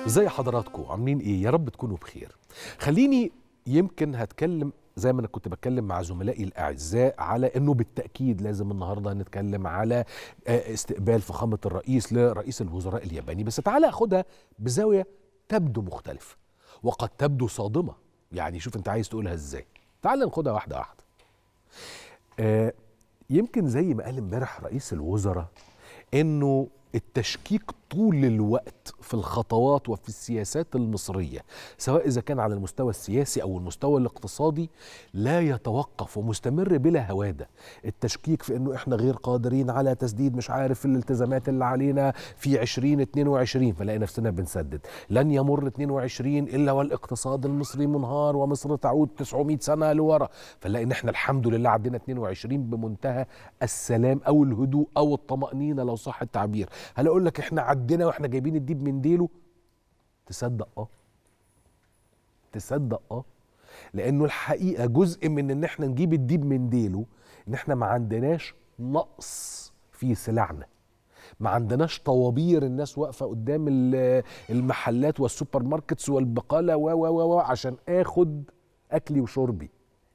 ازاي حضراتكم عاملين ايه يا رب تكونوا بخير خليني يمكن هتكلم زي ما انا كنت بتكلم مع زملائي الاعزاء على انه بالتاكيد لازم النهارده نتكلم على آه، استقبال فخامه الرئيس لرئيس الوزراء الياباني بس تعالى اخدها بزاويه تبدو مختلفه وقد تبدو صادمه يعني شوف انت عايز تقولها ازاي تعال ناخدها واحده واحده آه، يمكن زي ما قال امبارح رئيس الوزراء انه التشكيك طول الوقت في الخطوات وفي السياسات المصريه سواء اذا كان على المستوى السياسي او المستوى الاقتصادي لا يتوقف ومستمر بلا هواده التشكيك في انه احنا غير قادرين على تسديد مش عارف الالتزامات اللي علينا في 2022 فنلاقي نفسنا بنسدد لن يمر 22 الا والاقتصاد المصري منهار ومصر تعود 900 سنه لورا فنلاقي ان احنا الحمد لله عدينا 22 بمنتهى السلام او الهدوء او الطمانينه لو صح التعبير هل اقول لك احنا عدينا واحنا جايبين الديب من ديله تصدق اه تصدق اه لانه الحقيقه جزء من ان احنا نجيب الديب من ديله ان احنا ما عندناش نقص في سلعنا ما عندناش طوابير الناس واقفه قدام ال- المحلات والسوبر ماركتس والبقاله و و و و عشان اخد اكلي وشربي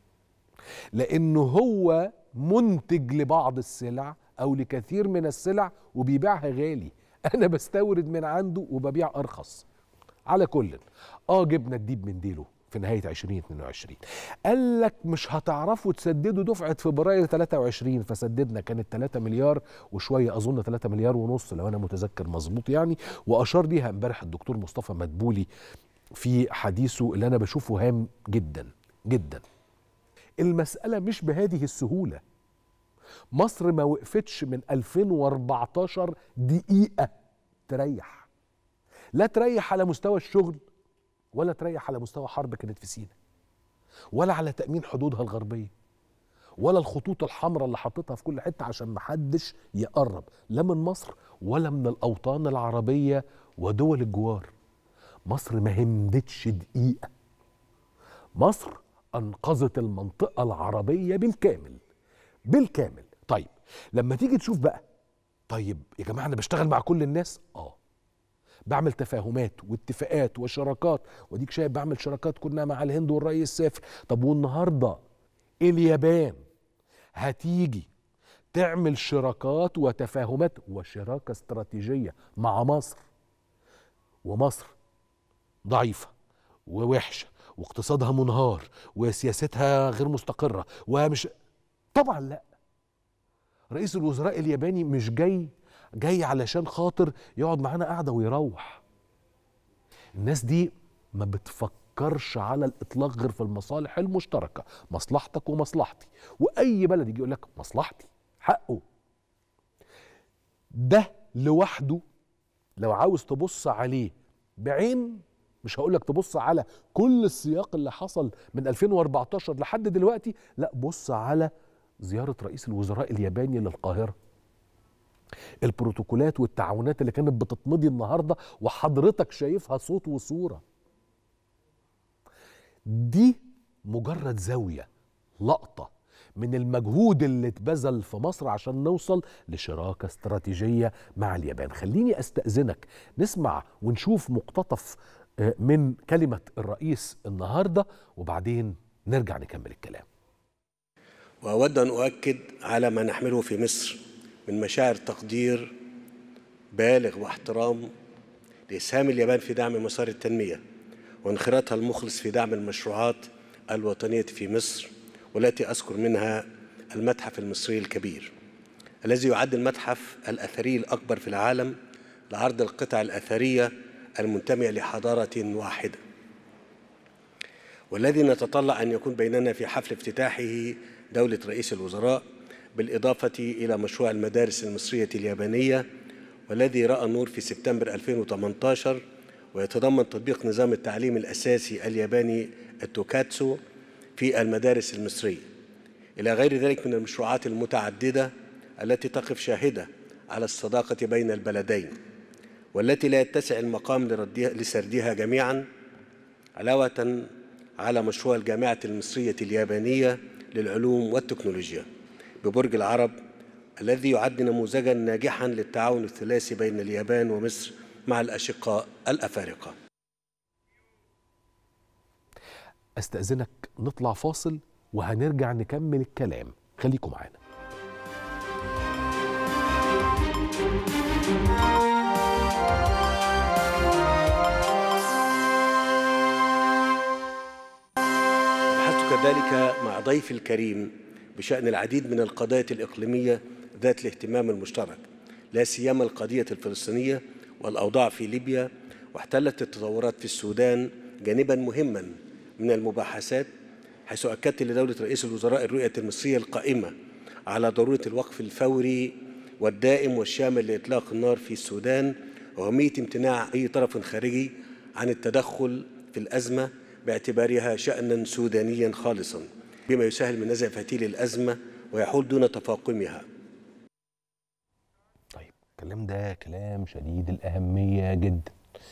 لانه هو منتج لبعض السلع او لكثير من السلع وبيبيعها غالي انا بستورد من عنده وببيع ارخص على كل اه جبنا الديب من ديله في نهاية 2022 قال لك مش هتعرفوا تسددوا دفعة فبراير 23 فسددنا كانت 3 مليار وشوية أظن 3 مليار ونص لو أنا متذكر مظبوط يعني وأشار ليها امبارح الدكتور مصطفى مدبولي في حديثه اللي أنا بشوفه هام جدا جدا المسألة مش بهذه السهولة مصر ما وقفتش من 2014 دقيقة تريح لا تريح على مستوى الشغل ولا تريح على مستوى حرب كانت في سيناء ولا على تأمين حدودها الغربية ولا الخطوط الحمراء اللي حاططها في كل حتة عشان محدش يقرب لا من مصر ولا من الأوطان العربية ودول الجوار مصر ما همدتش دقيقة مصر أنقذت المنطقة العربية بالكامل بالكامل طيب لما تيجي تشوف بقى طيب يا جماعة أنا بشتغل مع كل الناس آه بعمل تفاهمات واتفاقات وشراكات وديك شايف بعمل شراكات كنا مع الهند والري السافر طب والنهارده اليابان هتيجي تعمل شراكات وتفاهمات وشراكه استراتيجيه مع مصر ومصر ضعيفه ووحشه واقتصادها منهار وسياستها غير مستقره ومش طبعا لا رئيس الوزراء الياباني مش جاي جاي علشان خاطر يقعد معانا قاعده ويروح الناس دي ما بتفكرش على الاطلاق غير في المصالح المشتركه مصلحتك ومصلحتي واي بلد يجي يقول لك مصلحتي حقه ده لوحده لو عاوز تبص عليه بعين مش هقول لك تبص على كل السياق اللي حصل من 2014 لحد دلوقتي لا بص على زياره رئيس الوزراء الياباني للقاهره البروتوكولات والتعاونات اللي كانت بتتمضي النهارده وحضرتك شايفها صوت وصوره دي مجرد زاويه لقطه من المجهود اللي اتبذل في مصر عشان نوصل لشراكه استراتيجيه مع اليابان خليني استاذنك نسمع ونشوف مقتطف آه، من كلمه الرئيس النهارده وبعدين نرجع نكمل الكلام وأود أن أؤكد على ما نحمله في مصر من مشاعر تقدير بالغ واحترام لإسهام اليابان في دعم مسار التنمية وانخراطها المخلص في دعم المشروعات الوطنية في مصر والتي أذكر منها المتحف المصري الكبير الذي يعد المتحف الأثري الأكبر في العالم لعرض القطع الأثرية المنتمية لحضارة واحدة والذي نتطلع أن يكون بيننا في حفل افتتاحه دولة رئيس الوزراء بالإضافة إلى مشروع المدارس المصرية اليابانية والذي رأى النور في سبتمبر 2018 ويتضمن تطبيق نظام التعليم الأساسي الياباني التوكاتسو في المدارس المصرية إلى غير ذلك من المشروعات المتعددة التي تقف شاهدة على الصداقة بين البلدين والتي لا يتسع المقام لردها لسردها جميعا علاوة على مشروع الجامعة المصرية اليابانية للعلوم والتكنولوجيا ببرج العرب الذي يعد نموذجا ناجحا للتعاون الثلاثي بين اليابان ومصر مع الأشقاء الأفارقة استاذنك نطلع فاصل وهنرجع نكمل الكلام خليكم معانا بحثت كذلك مع ضيفي الكريم بشأن العديد من القضايا الإقليمية ذات الاهتمام المشترك لا سيما القضية الفلسطينية والأوضاع في ليبيا واحتلت التطورات في السودان جانبا مهما من المباحثات حيث أكدت لدولة رئيس الوزراء الرؤية المصرية القائمة على ضرورة الوقف الفوري والدائم والشامل لإطلاق النار في السودان وأهمية امتناع أي طرف خارجي عن التدخل في الأزمة باعتبارها شأنا سودانيا خالصا بما يسهل من نزع فتيل الأزمة ويحول دون تفاقمها طيب الكلام ده كلام شديد الأهمية جدا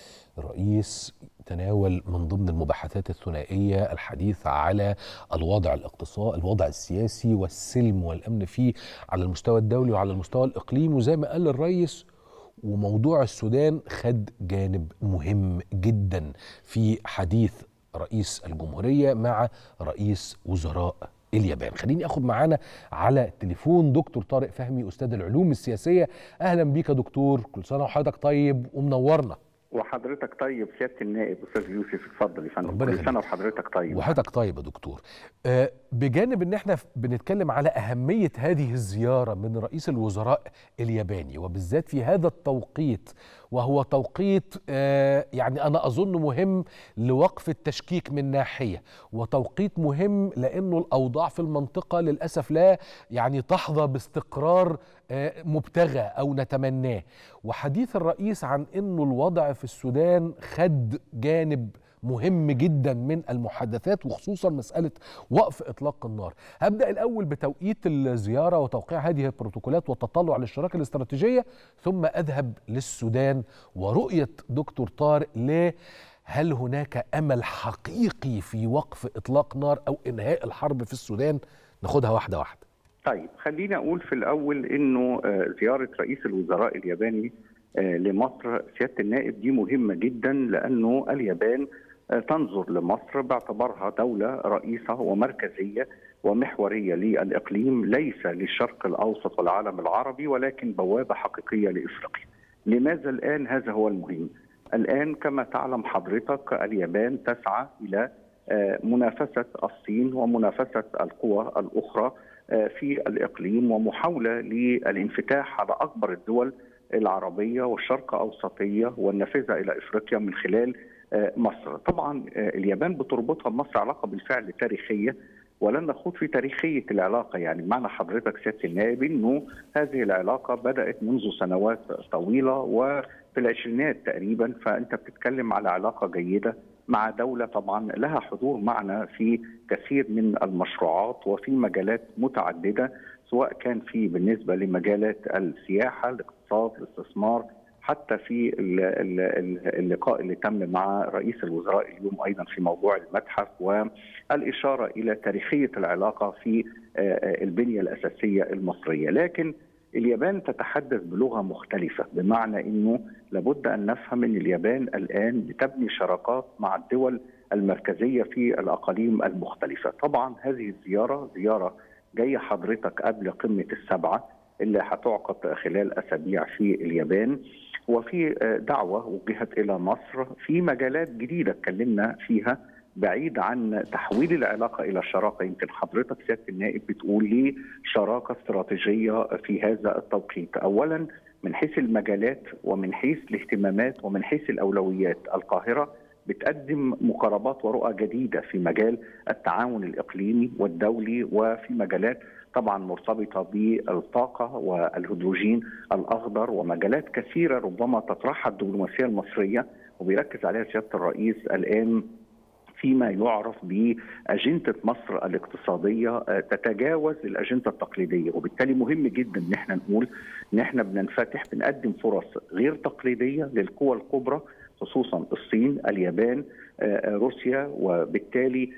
الرئيس تناول من ضمن المباحثات الثنائية الحديث على الوضع الاقتصادي الوضع السياسي والسلم والأمن فيه على المستوى الدولي وعلى المستوى الإقليمي وزي ما قال الرئيس وموضوع السودان خد جانب مهم جدا في حديث رئيس الجمهورية مع رئيس وزراء اليابان خليني اخد معانا على التليفون دكتور طارق فهمي استاذ العلوم السياسيه اهلا بيك يا دكتور كل سنه وحضرتك طيب ومنورنا وحضرتك طيب سياده النائب استاذ يوسف اتفضل يا فندم ربنا كل يخليك. سنه وحضرتك طيب وحضرتك طيب يا دكتور آه، بجانب ان احنا ف- بنتكلم على اهميه هذه الزياره من رئيس الوزراء الياباني وبالذات في هذا التوقيت وهو توقيت آه، يعني انا اظن مهم لوقف التشكيك من ناحيه وتوقيت مهم لانه الاوضاع في المنطقه للاسف لا يعني تحظى باستقرار آه، مبتغى او نتمناه وحديث الرئيس عن انه الوضع في السودان خد جانب مهم جدا من المحادثات وخصوصا مسألة وقف إطلاق النار هبدأ الأول بتوقيت الزيارة وتوقيع هذه البروتوكولات والتطلع للشراكة الاستراتيجية ثم أذهب للسودان ورؤية دكتور طارق ل هل هناك أمل حقيقي في وقف إطلاق نار أو إنهاء الحرب في السودان ناخدها واحدة واحدة طيب خليني اقول في الاول انه آه، زياره رئيس الوزراء الياباني آه، لمصر سياده النائب دي مهمه جدا لانه اليابان آه، تنظر لمصر باعتبارها دوله رئيسه ومركزيه ومحوريه للاقليم ليس للشرق الاوسط والعالم العربي ولكن بوابه حقيقيه لافريقيا. لماذا الان هذا هو المهم؟ الان كما تعلم حضرتك اليابان تسعى الى آه، منافسه الصين ومنافسه القوى الاخرى آه، في الاقليم ومحاوله للانفتاح على اكبر الدول العربيه والشرق اوسطيه والنافذه الى افريقيا من خلال آه، مصر. طبعا آه، اليابان بتربطها بمصر علاقه بالفعل تاريخيه ولن نخوض في تاريخيه العلاقه يعني معنى حضرتك سياده النائب انه هذه العلاقه بدات منذ سنوات طويله وفي العشرينات تقريبا فانت بتتكلم على علاقه جيده مع دوله طبعا لها حضور معنا في كثير من المشروعات وفي مجالات متعدده سواء كان في بالنسبه لمجالات السياحه، الاقتصاد، الاستثمار، حتى في ال- ال- ال- اللقاء اللي تم مع رئيس الوزراء اليوم ايضا في موضوع المتحف والاشاره الى تاريخيه العلاقه في آه، آه، البنيه الاساسيه المصريه، لكن اليابان تتحدث بلغه مختلفه بمعنى انه لابد ان نفهم ان اليابان الان بتبني شراكات مع الدول المركزيه في الاقاليم المختلفه، طبعا هذه الزياره زياره جايه حضرتك قبل قمه السبعه اللي هتعقد خلال اسابيع في اليابان وفي آه، دعوه وجهت الى مصر في مجالات جديده اتكلمنا فيها بعيد عن تحويل العلاقه الى شراكه يمكن حضرتك سياده النائب بتقول لي شراكه استراتيجيه في هذا التوقيت اولا من حيث المجالات ومن حيث الاهتمامات ومن حيث الاولويات القاهره بتقدم مقاربات ورؤى جديده في مجال التعاون الاقليمي والدولي وفي مجالات طبعا مرتبطه بالطاقه والهيدروجين الاخضر ومجالات كثيره ربما تطرحها الدبلوماسيه المصريه وبيركز عليها سياده الرئيس الان فيما يعرف بأجندة مصر الاقتصادية آه، تتجاوز الأجندة التقليدية وبالتالي مهم جدا ان احنا نقول ان احنا بننفتح بنقدم فرص غير تقليدية للقوى الكبرى خصوصا الصين اليابان آه، روسيا وبالتالي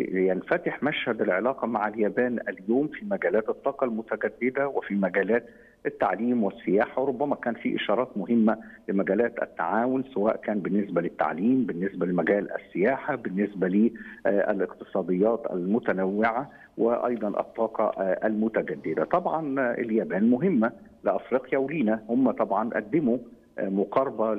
بينفتح مشهد العلاقة مع اليابان اليوم في مجالات الطاقة المتجددة وفي مجالات التعليم والسياحه وربما كان في اشارات مهمه لمجالات التعاون سواء كان بالنسبه للتعليم بالنسبه لمجال السياحه بالنسبه للاقتصاديات المتنوعه وايضا الطاقه المتجدده طبعا اليابان مهمه لافريقيا ولينا هم طبعا قدموا مقاربه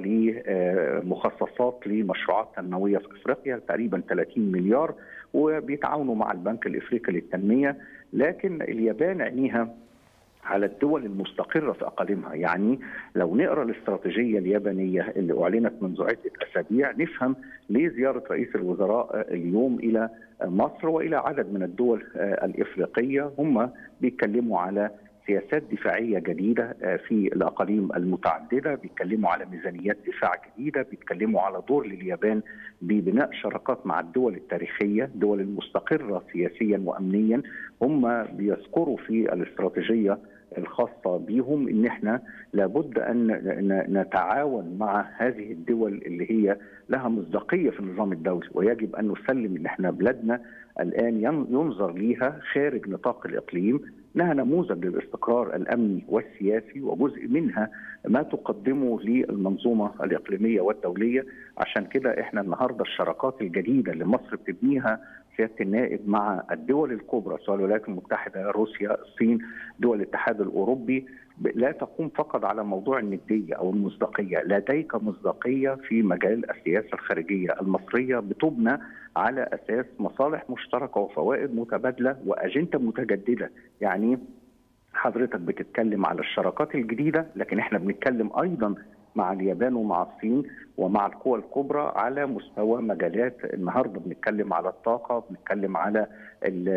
لمخصصات لمشروعات تنمويه في افريقيا تقريبا 30 مليار وبيتعاونوا مع البنك الافريقي للتنميه لكن اليابان عينيها على الدول المستقره في اقاليمها، يعني لو نقرا الاستراتيجيه اليابانيه اللي اعلنت منذ عده اسابيع نفهم ليه زياره رئيس الوزراء اليوم الى مصر والى عدد من الدول الافريقيه هم بيتكلموا على سياسات دفاعيه جديده في الاقاليم المتعدده، بيتكلموا على ميزانيات دفاع جديده، بيتكلموا على دور لليابان ببناء شراكات مع الدول التاريخيه، الدول المستقره سياسيا وامنيا، هم بيذكروا في الاستراتيجيه الخاصة بهم إن إحنا لابد أن نتعاون مع هذه الدول اللي هي لها مصداقية في النظام الدولي ويجب أن نسلم إن إحنا بلادنا الآن ينظر ليها خارج نطاق الإقليم انها نموذج للاستقرار الامني والسياسي وجزء منها ما تقدمه للمنظومه الاقليميه والدوليه عشان كده احنا النهارده الشراكات الجديده اللي مصر بتبنيها سياده النائب مع الدول الكبرى سواء الولايات المتحده روسيا الصين دول الاتحاد الاوروبي لا تقوم فقط على موضوع النديه او المصداقيه، لديك مصداقيه في مجال السياسه الخارجيه المصريه بتبنى على اساس مصالح مشتركه وفوائد متبادله واجنده متجدده، يعني حضرتك بتتكلم على الشراكات الجديده لكن احنا بنتكلم ايضا مع اليابان ومع الصين ومع القوى الكبرى على مستوى مجالات النهارده بنتكلم على الطاقه بنتكلم على ال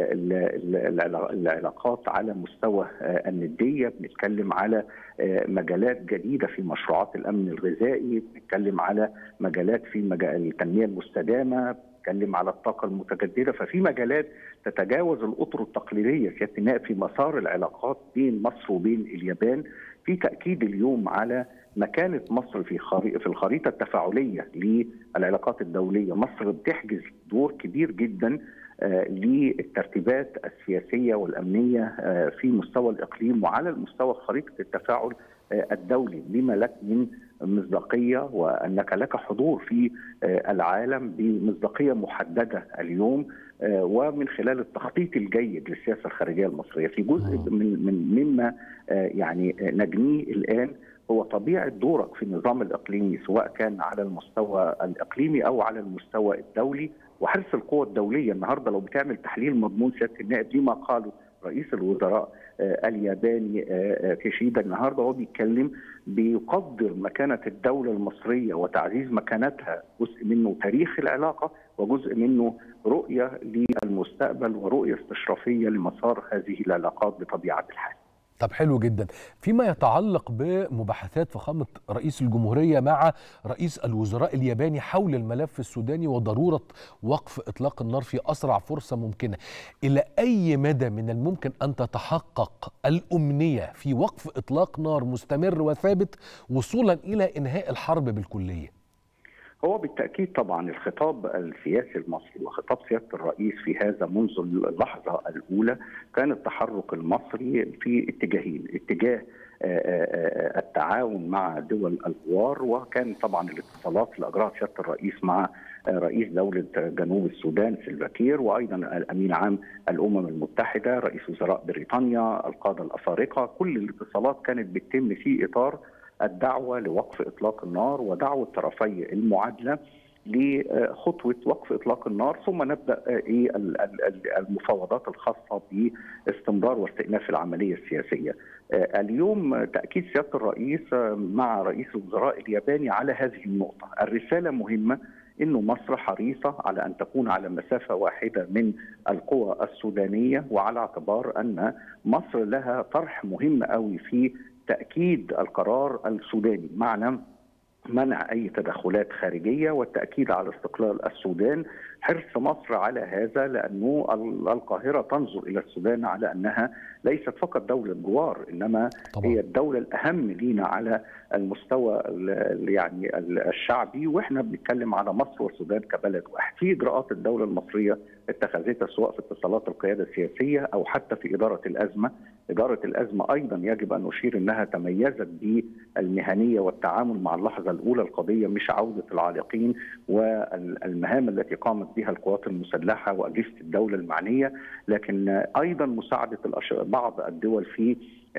ال ال العلاقات على مستوى النديه بنتكلم على مجالات جديده في مشروعات الامن الغذائي بنتكلم على مجالات في مجال التنميه المستدامه بنتكلم على الطاقه المتجدده ففي مجالات تتجاوز الاطر التقليديه سياده النائب في مسار العلاقات بين مصر وبين اليابان في تاكيد اليوم على مكانه مصر في في الخريطه التفاعليه للعلاقات الدوليه، مصر بتحجز دور كبير جدا للترتيبات السياسيه والامنيه في مستوى الاقليم وعلى المستوى خريطه التفاعل الدولي بما لك من مصداقيه وانك لك حضور في العالم بمصداقيه محدده اليوم ومن خلال التخطيط الجيد للسياسه الخارجيه المصريه في جزء من من مما يعني نجنيه الان هو طبيعه دورك في النظام الاقليمي سواء كان على المستوى الاقليمي او على المستوى الدولي وحرص القوى الدوليه النهارده لو بتعمل تحليل مضمون سياده النائب لما قاله رئيس الوزراء الياباني كيشيدا النهارده هو بيتكلم بيقدر مكانه الدوله المصريه وتعزيز مكانتها جزء منه تاريخ العلاقه وجزء منه رؤيه للمستقبل ورؤيه استشرافيه لمسار هذه العلاقات بطبيعه الحال. طب حلو جدا فيما يتعلق بمباحثات فخامة رئيس الجمهورية مع رئيس الوزراء الياباني حول الملف السوداني وضرورة وقف إطلاق النار في أسرع فرصة ممكنة إلى أي مدى من الممكن أن تتحقق الأمنية في وقف إطلاق نار مستمر وثابت وصولا إلى إنهاء الحرب بالكلية هو بالتاكيد طبعا الخطاب السياسي المصري وخطاب سياده الرئيس في هذا منذ اللحظه الاولى كان التحرك المصري في اتجاهين، اتجاه التعاون مع دول الجوار وكان طبعا الاتصالات اللي اجراها سياده الرئيس مع رئيس دوله جنوب السودان سلفاكير وايضا الامين عام الامم المتحده، رئيس وزراء بريطانيا، القاده الافارقه، كل الاتصالات كانت بتتم في اطار الدعوه لوقف اطلاق النار ودعوه طرفي المعادله لخطوه وقف اطلاق النار ثم نبدا المفاوضات الخاصه باستمرار واستئناف العمليه السياسيه. اليوم تاكيد سياده الرئيس مع رئيس الوزراء الياباني على هذه النقطه، الرساله مهمه انه مصر حريصه على ان تكون على مسافه واحده من القوى السودانيه وعلى اعتبار ان مصر لها طرح مهم قوي في تاكيد القرار السوداني معنى منع اي تدخلات خارجيه والتاكيد على استقلال السودان حرص مصر على هذا لانه القاهره تنظر الى السودان على انها ليست فقط دوله جوار انما طبعا. هي الدوله الاهم لينا على المستوى يعني الشعبي واحنا بنتكلم على مصر والسودان كبلد واحد في اجراءات الدوله المصريه اتخذتها سواء في اتصالات القياده السياسيه او حتى في اداره الازمه إدارة الأزمة أيضا يجب أن نشير أنها تميزت بالمهنية والتعامل مع اللحظة الأولى القضية مش عودة العالقين والمهام التي قامت بها القوات المسلحة وأجهزة الدولة المعنية لكن أيضا مساعدة بعض الدول في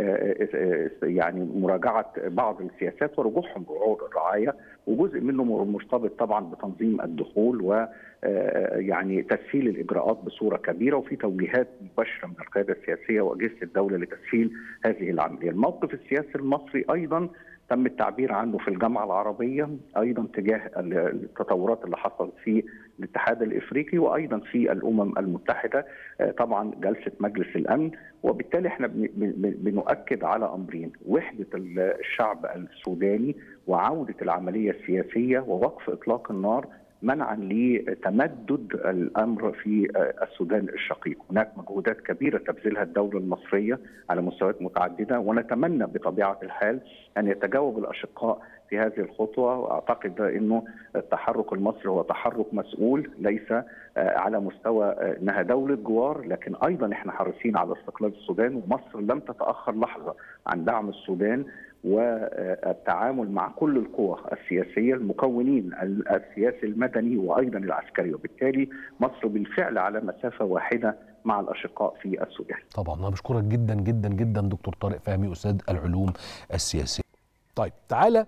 يعني مراجعه بعض السياسات ورجوعهم رعود الرعايه وجزء منه مرتبط طبعا بتنظيم الدخول و يعني تسهيل الاجراءات بصوره كبيره وفي توجيهات مباشره من القياده السياسيه واجهزه الدوله لتسهيل هذه العمليه. الموقف السياسي المصري ايضا تم التعبير عنه في الجامعه العربيه ايضا تجاه التطورات اللي حصلت في الاتحاد الافريقي وايضا في الامم المتحده طبعا جلسه مجلس الامن وبالتالي احنا بنؤكد على امرين وحده الشعب السوداني وعوده العمليه السياسيه ووقف اطلاق النار منعا لتمدد الامر في السودان الشقيق، هناك مجهودات كبيره تبذلها الدوله المصريه على مستويات متعدده ونتمنى بطبيعه الحال ان يتجاوب الاشقاء في هذه الخطوه واعتقد انه التحرك المصري هو تحرك مسؤول ليس على مستوى انها دوله جوار لكن ايضا احنا حريصين على استقلال السودان ومصر لم تتاخر لحظه عن دعم السودان والتعامل مع كل القوى السياسيه المكونين السياسي المدني وايضا العسكري وبالتالي مصر بالفعل على مسافه واحده مع الاشقاء في السودان. طبعا انا بشكرك جدا جدا جدا دكتور طارق فهمي استاذ العلوم السياسيه. طيب تعالى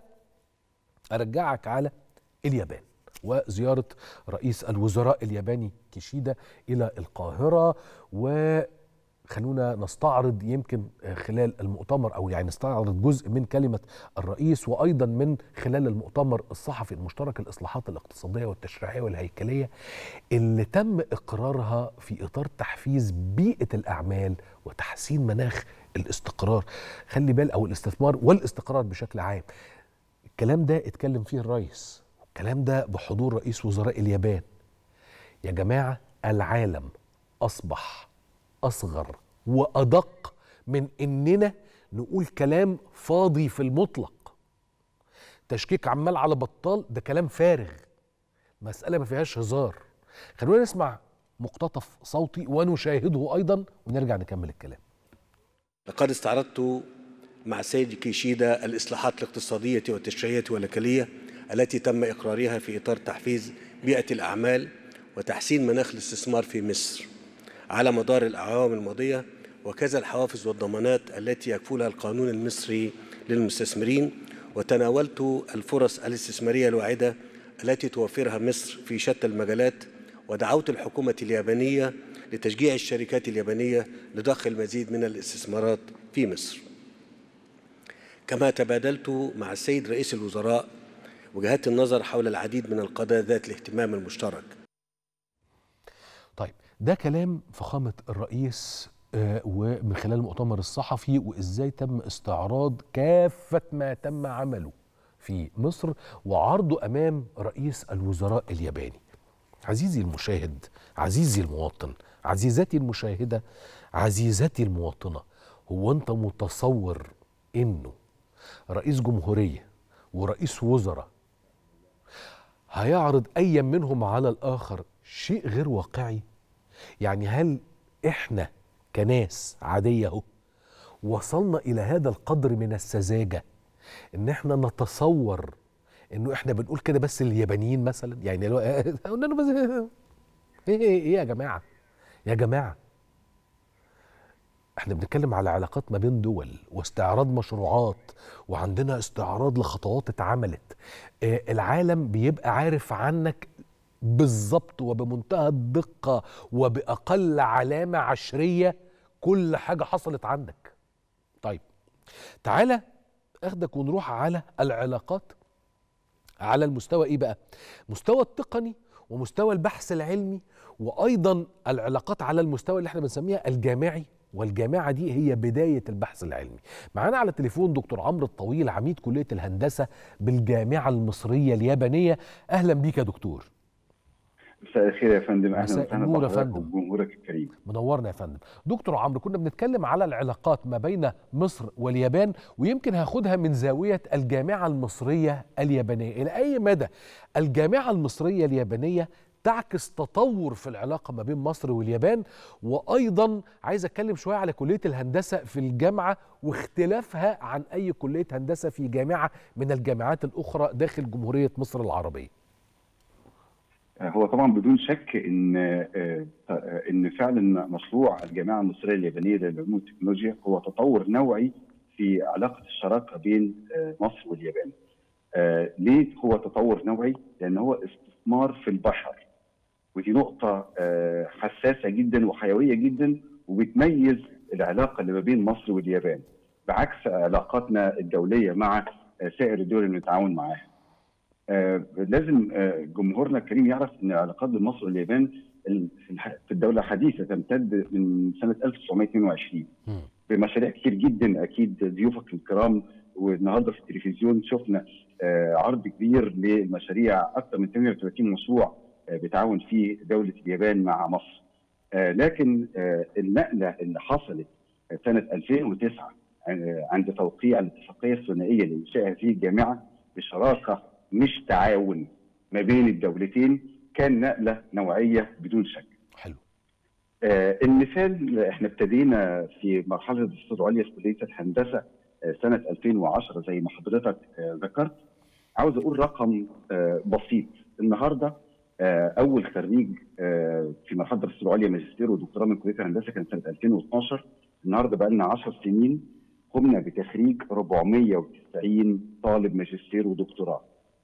ارجعك على اليابان وزياره رئيس الوزراء الياباني كيشيدا الى القاهره و خلونا نستعرض يمكن خلال المؤتمر او يعني نستعرض جزء من كلمه الرئيس وايضا من خلال المؤتمر الصحفي المشترك الاصلاحات الاقتصاديه والتشريعيه والهيكليه اللي تم اقرارها في اطار تحفيز بيئه الاعمال وتحسين مناخ الاستقرار خلي بال او الاستثمار والاستقرار بشكل عام الكلام ده اتكلم فيه الرئيس الكلام ده بحضور رئيس وزراء اليابان يا جماعه العالم اصبح اصغر وادق من اننا نقول كلام فاضي في المطلق تشكيك عمال على بطال ده كلام فارغ مساله ما فيهاش هزار خلونا نسمع مقتطف صوتي ونشاهده ايضا ونرجع نكمل الكلام لقد استعرضت مع السيد كيشيدا الاصلاحات الاقتصاديه والتشريعيه والهيكليه التي تم اقرارها في اطار تحفيز بيئه الاعمال وتحسين مناخ الاستثمار في مصر على مدار الأعوام الماضية وكذا الحوافز والضمانات التي يكفلها القانون المصري للمستثمرين وتناولت الفرص الاستثمارية الواعدة التي توفرها مصر في شتى المجالات ودعوت الحكومة اليابانية لتشجيع الشركات اليابانية لضخ المزيد من الاستثمارات في مصر كما تبادلت مع السيد رئيس الوزراء وجهات النظر حول العديد من القضايا ذات الاهتمام المشترك طيب ده كلام فخامة الرئيس آه ومن خلال المؤتمر الصحفي وازاي تم استعراض كافة ما تم عمله في مصر وعرضه امام رئيس الوزراء الياباني. عزيزي المشاهد، عزيزي المواطن، عزيزتي المشاهدة، عزيزتي المواطنة، هو انت متصور انه رئيس جمهورية ورئيس وزراء هيعرض اي منهم على الاخر شيء غير واقعي؟ يعني هل احنا كناس عاديه اهو وصلنا الى هذا القدر من السذاجه ان احنا نتصور انه احنا بنقول كده بس اليابانيين مثلا يعني لو قلنا بس ايه ايه يا جماعه يا جماعه احنا بنتكلم على علاقات ما بين دول واستعراض مشروعات وعندنا استعراض لخطوات اتعملت اه العالم بيبقى عارف عنك بالظبط وبمنتهى الدقة وبأقل علامة عشرية كل حاجة حصلت عندك طيب تعالى اخدك ونروح على العلاقات على المستوى ايه بقى مستوى التقني ومستوى البحث العلمي وايضا العلاقات على المستوى اللي احنا بنسميها الجامعي والجامعه دي هي بدايه البحث العلمي معانا على التليفون دكتور عمرو الطويل عميد كليه الهندسه بالجامعه المصريه اليابانيه اهلا بيك يا دكتور مساء الخير يا فندم اهلا مساء وسهلا النور يا بحضرتك فندم. وبجمهورك الكريم منورنا يا فندم دكتور عمرو كنا بنتكلم على العلاقات ما بين مصر واليابان ويمكن هاخدها من زاوية الجامعة المصرية اليابانية إلى أي مدى الجامعة المصرية اليابانية تعكس تطور في العلاقه ما بين مصر واليابان وايضا عايز اتكلم شويه على كليه الهندسه في الجامعه واختلافها عن اي كليه هندسه في جامعه من الجامعات الاخرى داخل جمهوريه مصر العربيه هو طبعا بدون شك ان ان فعلا مشروع الجامعه المصريه اليابانيه للعلوم والتكنولوجيا هو تطور نوعي في علاقه الشراكه بين مصر واليابان. ليه هو تطور نوعي؟ لان هو استثمار في البشر ودي نقطه حساسه جدا وحيويه جدا وبتميز العلاقه اللي ما بين مصر واليابان بعكس علاقاتنا الدوليه مع سائر الدول اللي بنتعاون معاها. آه لازم آه جمهورنا الكريم يعرف ان العلاقات بين مصر واليابان في الدوله الحديثه تمتد من سنه 1922 بمشاريع كتير جدا اكيد ضيوفك الكرام والنهارده في التلفزيون شفنا آه عرض كبير للمشاريع اكثر من 38 مشروع بتعاون فيه دوله اليابان مع مصر. لكن النقله اللي حصلت سنه 2009 عند توقيع الاتفاقيه الثنائيه لانشاء هذه الجامعه بشراكه مش تعاون ما بين الدولتين كان نقله نوعيه بدون شك. حلو. آه المثال احنا ابتدينا في مرحله الدراسات العليا في كليه الهندسه آه سنه 2010 زي ما حضرتك آه ذكرت عاوز اقول رقم آه بسيط النهارده آه اول خريج آه في مرحله الدراسات العليا ماجستير ودكتوراه من كليه الهندسه كان سنه 2012 النهارده بقى لنا 10 سنين قمنا بتخريج 490 طالب ماجستير ودكتوراه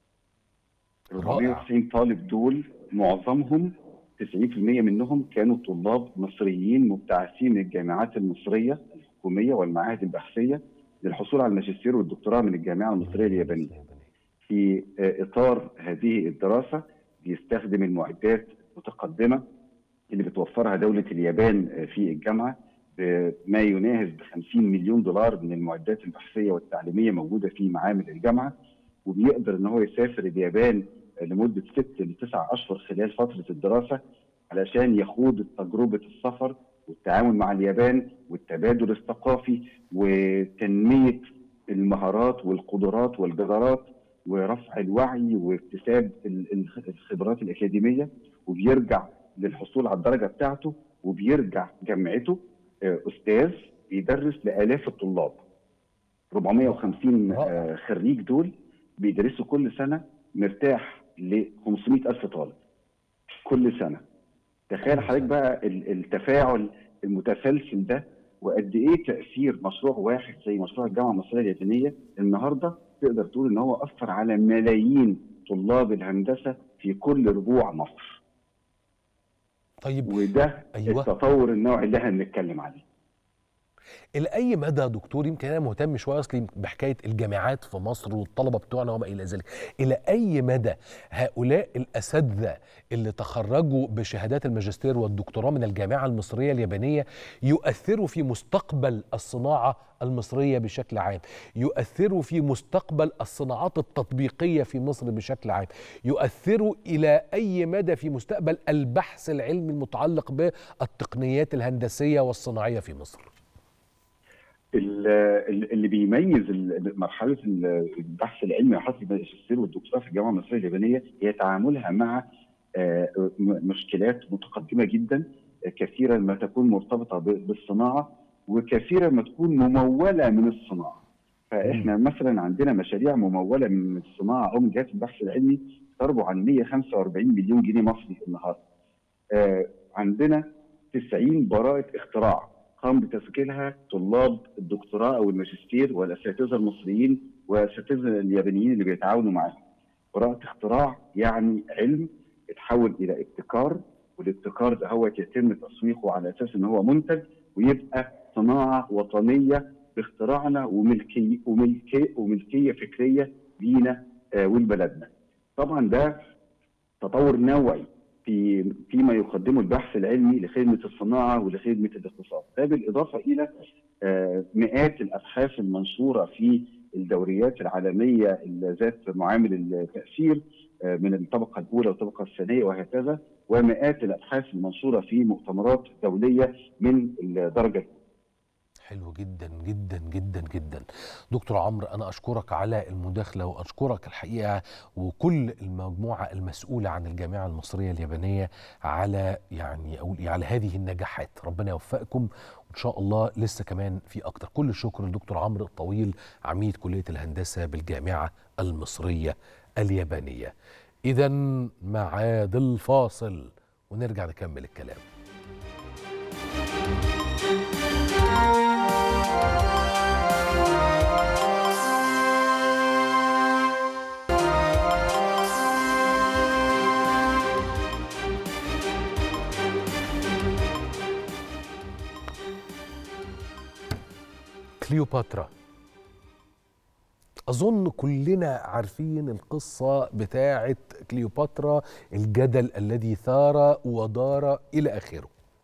490 طالب دول معظمهم 90% منهم كانوا طلاب مصريين مبتعثين من الجامعات المصريه الحكوميه والمعاهد البحثيه للحصول على الماجستير والدكتوراه من الجامعه المصريه اليابانيه. في اطار هذه الدراسه بيستخدم المعدات المتقدمه اللي بتوفرها دوله اليابان في الجامعه بما يناهز ب 50 مليون دولار من المعدات البحثيه والتعليميه موجوده في معامل الجامعه وبيقدر ان هو يسافر اليابان لمده ست لتسع اشهر خلال فتره الدراسه علشان يخوض تجربه السفر والتعاون مع اليابان والتبادل الثقافي وتنميه المهارات والقدرات والجدارات ورفع الوعي واكتساب الخبرات الاكاديميه وبيرجع للحصول على الدرجه بتاعته وبيرجع جامعته استاذ بيدرس لالاف الطلاب 450 خريج دول بيدرسوا كل سنه مرتاح ل 500 ألف طالب كل سنة تخيل حضرتك بقى التفاعل المتسلسل ده وقد ايه تاثير مشروع واحد زي مشروع الجامعه المصريه اليابانيه النهارده تقدر تقول ان هو اثر على ملايين طلاب الهندسه في كل ربوع مصر. طيب وده أيوة. التطور النوعي اللي احنا بنتكلم عليه. الى اي مدى دكتور يمكن انا مهتم شويه اصلي بحكايه الجامعات في مصر والطلبه بتوعنا وما الى ذلك الى اي مدى هؤلاء الاساتذه اللي تخرجوا بشهادات الماجستير والدكتوراه من الجامعه المصريه اليابانيه يؤثروا في مستقبل الصناعه المصريه بشكل عام يؤثروا في مستقبل الصناعات التطبيقيه في مصر بشكل عام يؤثروا الى اي مدى في مستقبل البحث العلمي المتعلق بالتقنيات الهندسيه والصناعيه في مصر اللي بيميز مرحله البحث العلمي مرحله الماجستير والدكتوراه في الجامعه المصريه اليابانيه هي تعاملها مع مشكلات متقدمه جدا كثيرا ما تكون مرتبطه بالصناعه وكثيرا ما تكون مموله من الصناعه. فاحنا مثلا عندنا مشاريع مموله من الصناعه او من جهات البحث العلمي تربو عن 145 مليون جنيه مصري النهارده. عندنا 90 براءه اختراع قام بتسجيلها طلاب الدكتوراه او الماجستير والاساتذه المصريين والاساتذه اليابانيين اللي بيتعاونوا معاهم. براءة اختراع يعني علم اتحول الى ابتكار والابتكار ده هو يتم تسويقه على اساس ان هو منتج ويبقى صناعه وطنيه باختراعنا وملكيه وملكيه وملكيه فكريه لينا آه ولبلدنا. طبعا ده تطور نوعي في فيما يقدمه البحث العلمي لخدمه الصناعه ولخدمه الاقتصاد، ده بالاضافه الى آه مئات الابحاث المنشوره في الدوريات العالميه ذات معامل التاثير آه من الطبقه الاولى والطبقه الثانيه وهكذا ومئات الابحاث المنشوره في مؤتمرات دوليه من الدرجه الاولى. حلو جدا جدا جدا جدا دكتور عمرو انا اشكرك على المداخله واشكرك الحقيقه وكل المجموعه المسؤوله عن الجامعه المصريه اليابانيه على يعني اقول إيه، على هذه النجاحات ربنا يوفقكم وان شاء الله لسه كمان في اكتر كل الشكر للدكتور عمرو الطويل عميد كليه الهندسه بالجامعه المصريه اليابانيه اذا معاد الفاصل ونرجع نكمل الكلام كليوباترا أظن كلنا عارفين القصة بتاعة كليوباترا الجدل الذي ثار ودار إلى آخره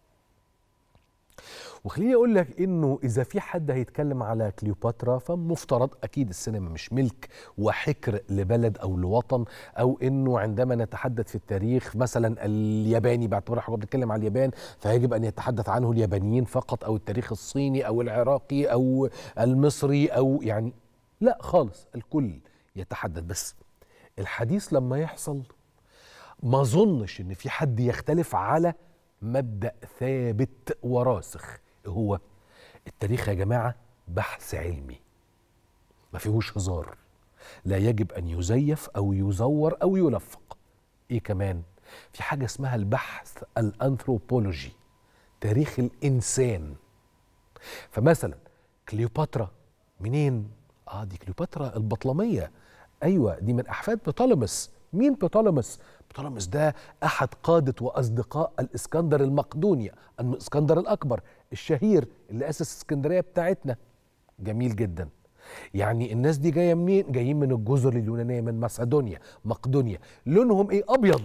وخليني اقول لك انه اذا في حد هيتكلم على كليوباترا فمفترض اكيد السينما مش ملك وحكر لبلد او لوطن او انه عندما نتحدث في التاريخ مثلا الياباني باعتبار احنا بنتكلم على اليابان فيجب ان يتحدث عنه اليابانيين فقط او التاريخ الصيني او العراقي او المصري او يعني لا خالص الكل يتحدث بس الحديث لما يحصل ما اظنش ان في حد يختلف على مبدا ثابت وراسخ هو التاريخ يا جماعه بحث علمي ما فيهوش هزار لا يجب ان يزيف او يزور او يلفق ايه كمان في حاجه اسمها البحث الانثروبولوجي تاريخ الانسان فمثلا كليوباترا منين اه دي كليوباترا البطلميه ايوه دي من احفاد بطلمس مين بطلمس بطلمس ده احد قاده واصدقاء الاسكندر المقدوني الاسكندر الاكبر الشهير اللي اسس اسكندريه بتاعتنا جميل جدا يعني الناس دي جايه منين جايين من الجزر اليونانيه من مسعدونيا مقدونيا لونهم ايه ابيض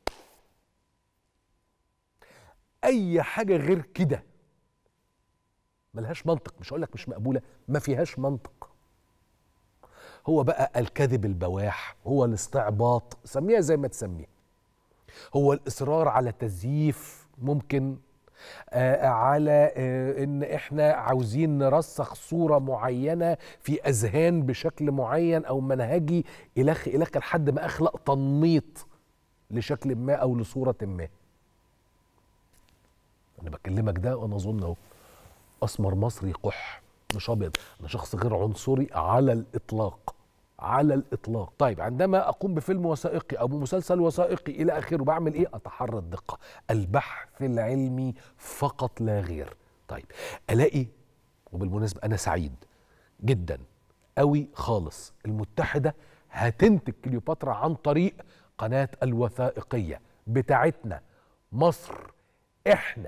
اي حاجه غير كده ملهاش منطق مش هقول لك مش مقبوله ما فيهاش منطق هو بقى الكذب البواح هو الاستعباط سميها زي ما تسميها هو الاصرار على تزييف ممكن آه على آه ان احنا عاوزين نرسخ صوره معينه في اذهان بشكل معين او منهجي الخ الخ لحد ما اخلق تنميط لشكل ما او لصوره ما انا بكلمك ده وانا اظن اهو اسمر مصري قح مش ابيض انا شخص غير عنصري على الاطلاق على الاطلاق طيب عندما اقوم بفيلم وثائقي او بمسلسل وثائقي الى اخره بعمل ايه اتحرى الدقه البحث العلمي فقط لا غير طيب الاقي وبالمناسبه انا سعيد جدا قوي خالص المتحده هتنتج كليوباترا عن طريق قناه الوثائقيه بتاعتنا مصر احنا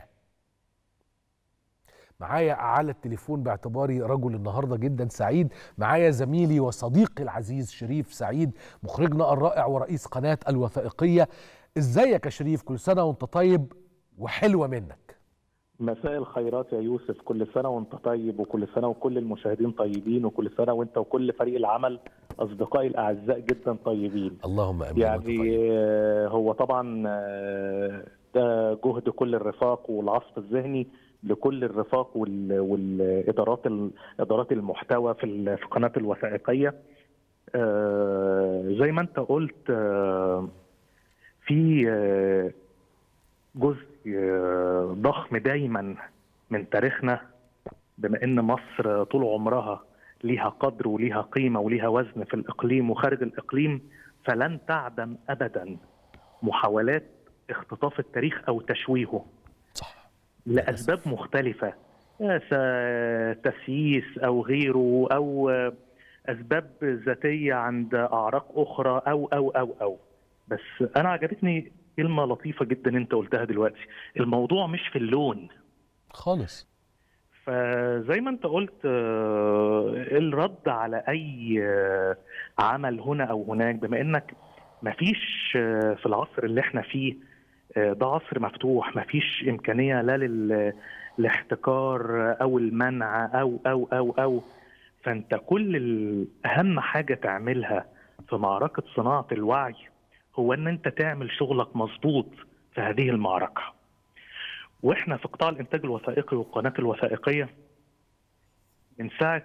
معايا على التليفون باعتباري رجل النهارده جدا سعيد معايا زميلي وصديقي العزيز شريف سعيد مخرجنا الرائع ورئيس قناه الوثائقيه ازيك يا شريف كل سنه وانت طيب وحلوه منك مساء الخيرات يا يوسف كل سنة وانت طيب وكل سنة وكل المشاهدين طيبين وكل سنة وانت وكل فريق العمل أصدقائي الأعزاء جدا طيبين اللهم امين يعني وأنت طيب. آه، هو طبعا آه، ده جهد كل الرفاق والعصف الذهني لكل الرفاق وال- والادارات ال- ادارات المحتوى في ال- في قناه الوثائقيه آه، زي ما انت قلت آه، في آه، جزء آه، ضخم دايما من تاريخنا بما ان مصر طول عمرها ليها قدر وليها قيمه وليها وزن في الاقليم وخارج الاقليم فلن تعدم ابدا محاولات اختطاف التاريخ او تشويهه صح لاسباب مختلفه يا س- تسييس او غيره او اسباب ذاتيه عند اعراق اخرى او او او او بس انا عجبتني كلمه لطيفه جدا انت قلتها دلوقتي الموضوع مش في اللون خالص فزي ما انت قلت آه، الرد على اي آه، عمل هنا او هناك بما انك مفيش آه، في العصر اللي احنا فيه آه، ده عصر مفتوح مفيش امكانيه لا لل- الاحتكار او المنع او او او او فانت كل ال- اهم حاجه تعملها في معركه صناعه الوعي هو ان انت تعمل شغلك مظبوط في هذه المعركه واحنا في قطاع الانتاج الوثائقي والقناه الوثائقيه من ساعه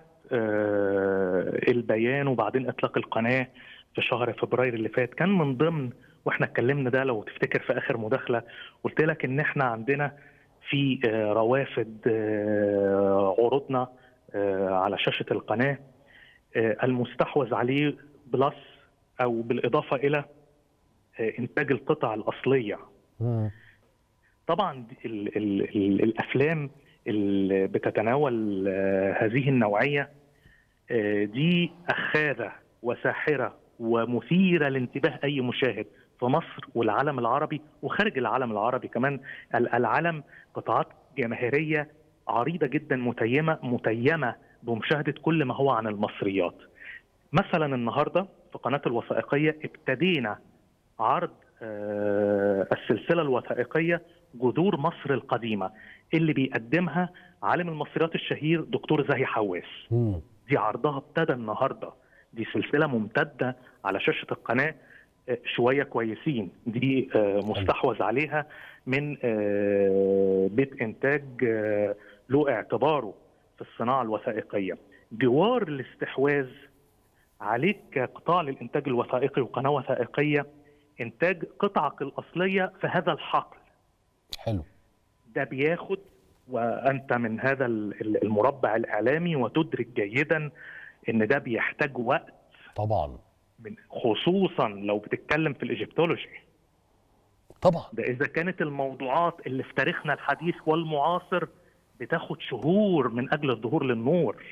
آه، البيان وبعدين اطلاق القناه في شهر فبراير اللي فات كان من ضمن واحنا اتكلمنا ده لو تفتكر في اخر مداخله قلت لك ان احنا عندنا في آه، روافد آه، عروضنا آه، على شاشه القناه آه، المستحوذ عليه بلس او بالاضافه الى آه، انتاج القطع الاصليه مم. طبعا ال ال ال الافلام اللي بتتناول آه، هذه النوعيه آه، دي اخاذه وساحره ومثيره لانتباه اي مشاهد في مصر والعالم العربي وخارج العالم العربي كمان ال- العالم قطاعات جماهيريه عريضه جدا متيمه متيمه بمشاهده كل ما هو عن المصريات. مثلا النهارده في قناه الوثائقيه ابتدينا عرض آه، السلسله الوثائقيه جذور مصر القديمه اللي بيقدمها عالم المصريات الشهير دكتور زاهي حواس. مم. دي عرضها ابتدى النهارده دي سلسله ممتده على شاشه القناه آه، شويه كويسين دي آه، مستحوذ عليها من آه، بيت انتاج آه، له اعتباره في الصناعه الوثائقيه جوار الاستحواذ عليك كقطاع للانتاج الوثائقي وقناه وثائقيه انتاج قطعك الاصليه في هذا الحقل حلو ده بياخد وانت من هذا ال- ال- المربع الاعلامي وتدرك جيدا ان ده بيحتاج وقت طبعا من خصوصا لو بتتكلم في الايجيبتولوجي طبعا ده اذا كانت الموضوعات اللي في تاريخنا الحديث والمعاصر بتاخد شهور من اجل الظهور للنور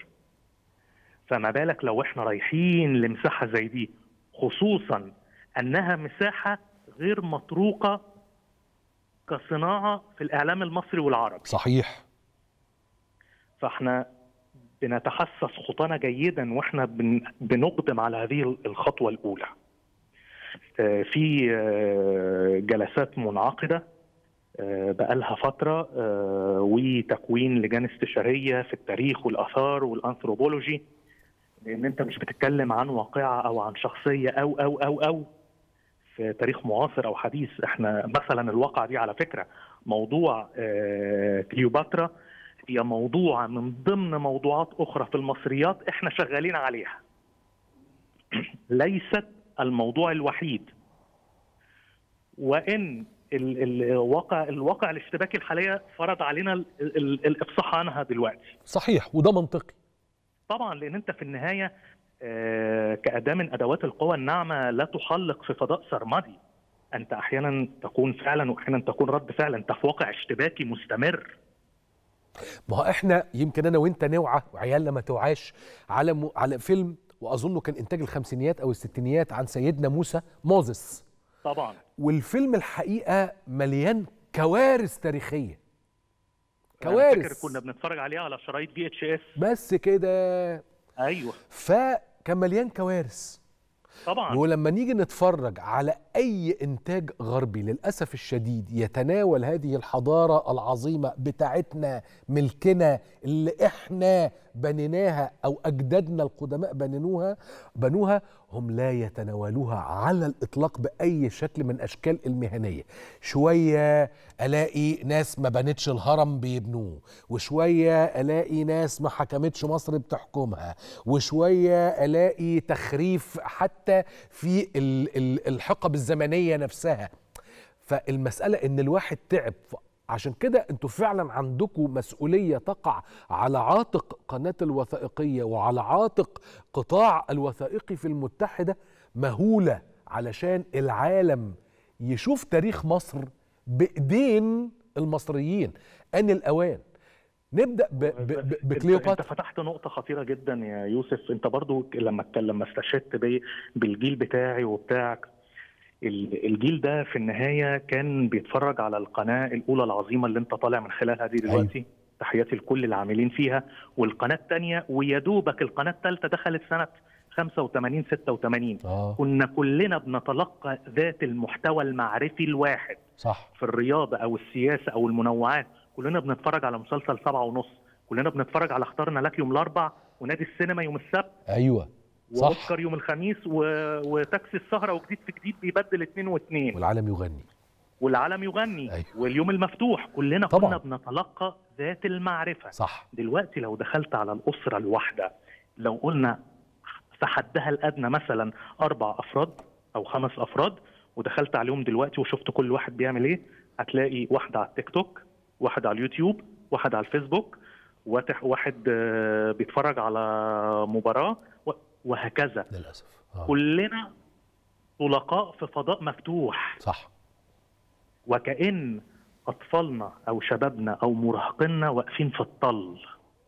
فما بالك لو احنا رايحين لمساحه زي دي خصوصا انها مساحه غير مطروقه كصناعه في الاعلام المصري والعربي صحيح فاحنا بنتحسس خطانا جيدا واحنا بن- بنقدم على هذه الخطوه الاولى. آه، في آه، جلسات منعقده آه، بقالها فتره آه، وتكوين لجان استشاريه في التاريخ والاثار والانثروبولوجي لان انت مش بتتكلم عن واقعه او عن شخصيه او او او او في تاريخ معاصر او حديث احنا مثلا الواقعه دي على فكره موضوع آه، كليوباترا هي موضوع من ضمن موضوعات اخرى في المصريات احنا شغالين عليها ليست الموضوع الوحيد وان ال- الواقع الواقع الاشتباكي الحاليه فرض علينا ال- ال- الافصاح عنها دلوقتي صحيح وده منطقي طبعا لان انت في النهايه آه، كاداه من ادوات القوى الناعمه لا تحلق في فضاء سرمدي انت احيانا تكون فعلا واحيانا تكون رد فعل انت في واقع اشتباكي مستمر ما هو احنا يمكن انا وانت نوعى وعيالنا ما توعاش على م... على فيلم واظنه كان انتاج الخمسينيات او الستينيات عن سيدنا موسى موزس طبعا والفيلم الحقيقه مليان كوارث تاريخيه أنا فاكر كوارث كنا بنتفرج عليها على شرايط في اتش اس بس كده ايوه فكان مليان كوارث طبعا ولما نيجي نتفرج على اي انتاج غربي للاسف الشديد يتناول هذه الحضاره العظيمه بتاعتنا ملكنا اللي احنا بنيناها او اجدادنا القدماء بنينوها بنوها هم لا يتناولوها على الاطلاق باي شكل من اشكال المهنيه شويه الاقي ناس ما بنتش الهرم بيبنوه وشويه الاقي ناس ما حكمتش مصر بتحكمها وشويه الاقي تخريف حتى في ال- ال- الحقب الزمنيه نفسها فالمساله ان الواحد تعب عشان كده انتوا فعلا عندكم مسؤوليه تقع على عاتق قناه الوثائقيه وعلى عاتق قطاع الوثائقي في المتحده مهوله علشان العالم يشوف تاريخ مصر بايدين المصريين ان الاوان نبدا ب- ب- ب- انت, انت بكليوباترا فتحت نقطة خطيرة جدا يا يوسف انت برضو لما اتكلم لما استشهدت بي بالجيل بتاعي وبتاعك ال- الجيل ده في النهاية كان بيتفرج على القناة الأولى العظيمة اللي انت طالع من خلالها دي دلوقتي تحياتي لكل العاملين فيها والقناة الثانية ويا دوبك القناة الثالثة دخلت سنة 85 86 اه كنا كلنا بنتلقى ذات المحتوى المعرفي الواحد صح في الرياضة أو السياسة أو المنوعات كلنا بنتفرج على مسلسل سبعة ونص كلنا بنتفرج على اخترنا لك يوم الأربع ونادي السينما يوم السبت ايوه صح وأوسكار يوم الخميس و... وتاكسي السهرة وجديد في جديد بيبدل اتنين واتنين والعالم يغني والعالم يغني أيوة. واليوم المفتوح كلنا طبعاً. كنا بنتلقى ذات المعرفه صح دلوقتي لو دخلت على الاسره الواحده لو قلنا في حدها الادنى مثلا اربع افراد او خمس افراد ودخلت عليهم دلوقتي وشفت كل واحد بيعمل ايه هتلاقي واحد على التيك توك واحد على اليوتيوب واحد على الفيسبوك واتح- واحد آه، بيتفرج على مباراه و- وهكذا للاسف آه. كلنا طلقاء في فضاء مفتوح صح وكأن أطفالنا أو شبابنا أو مراهقينا واقفين في الطل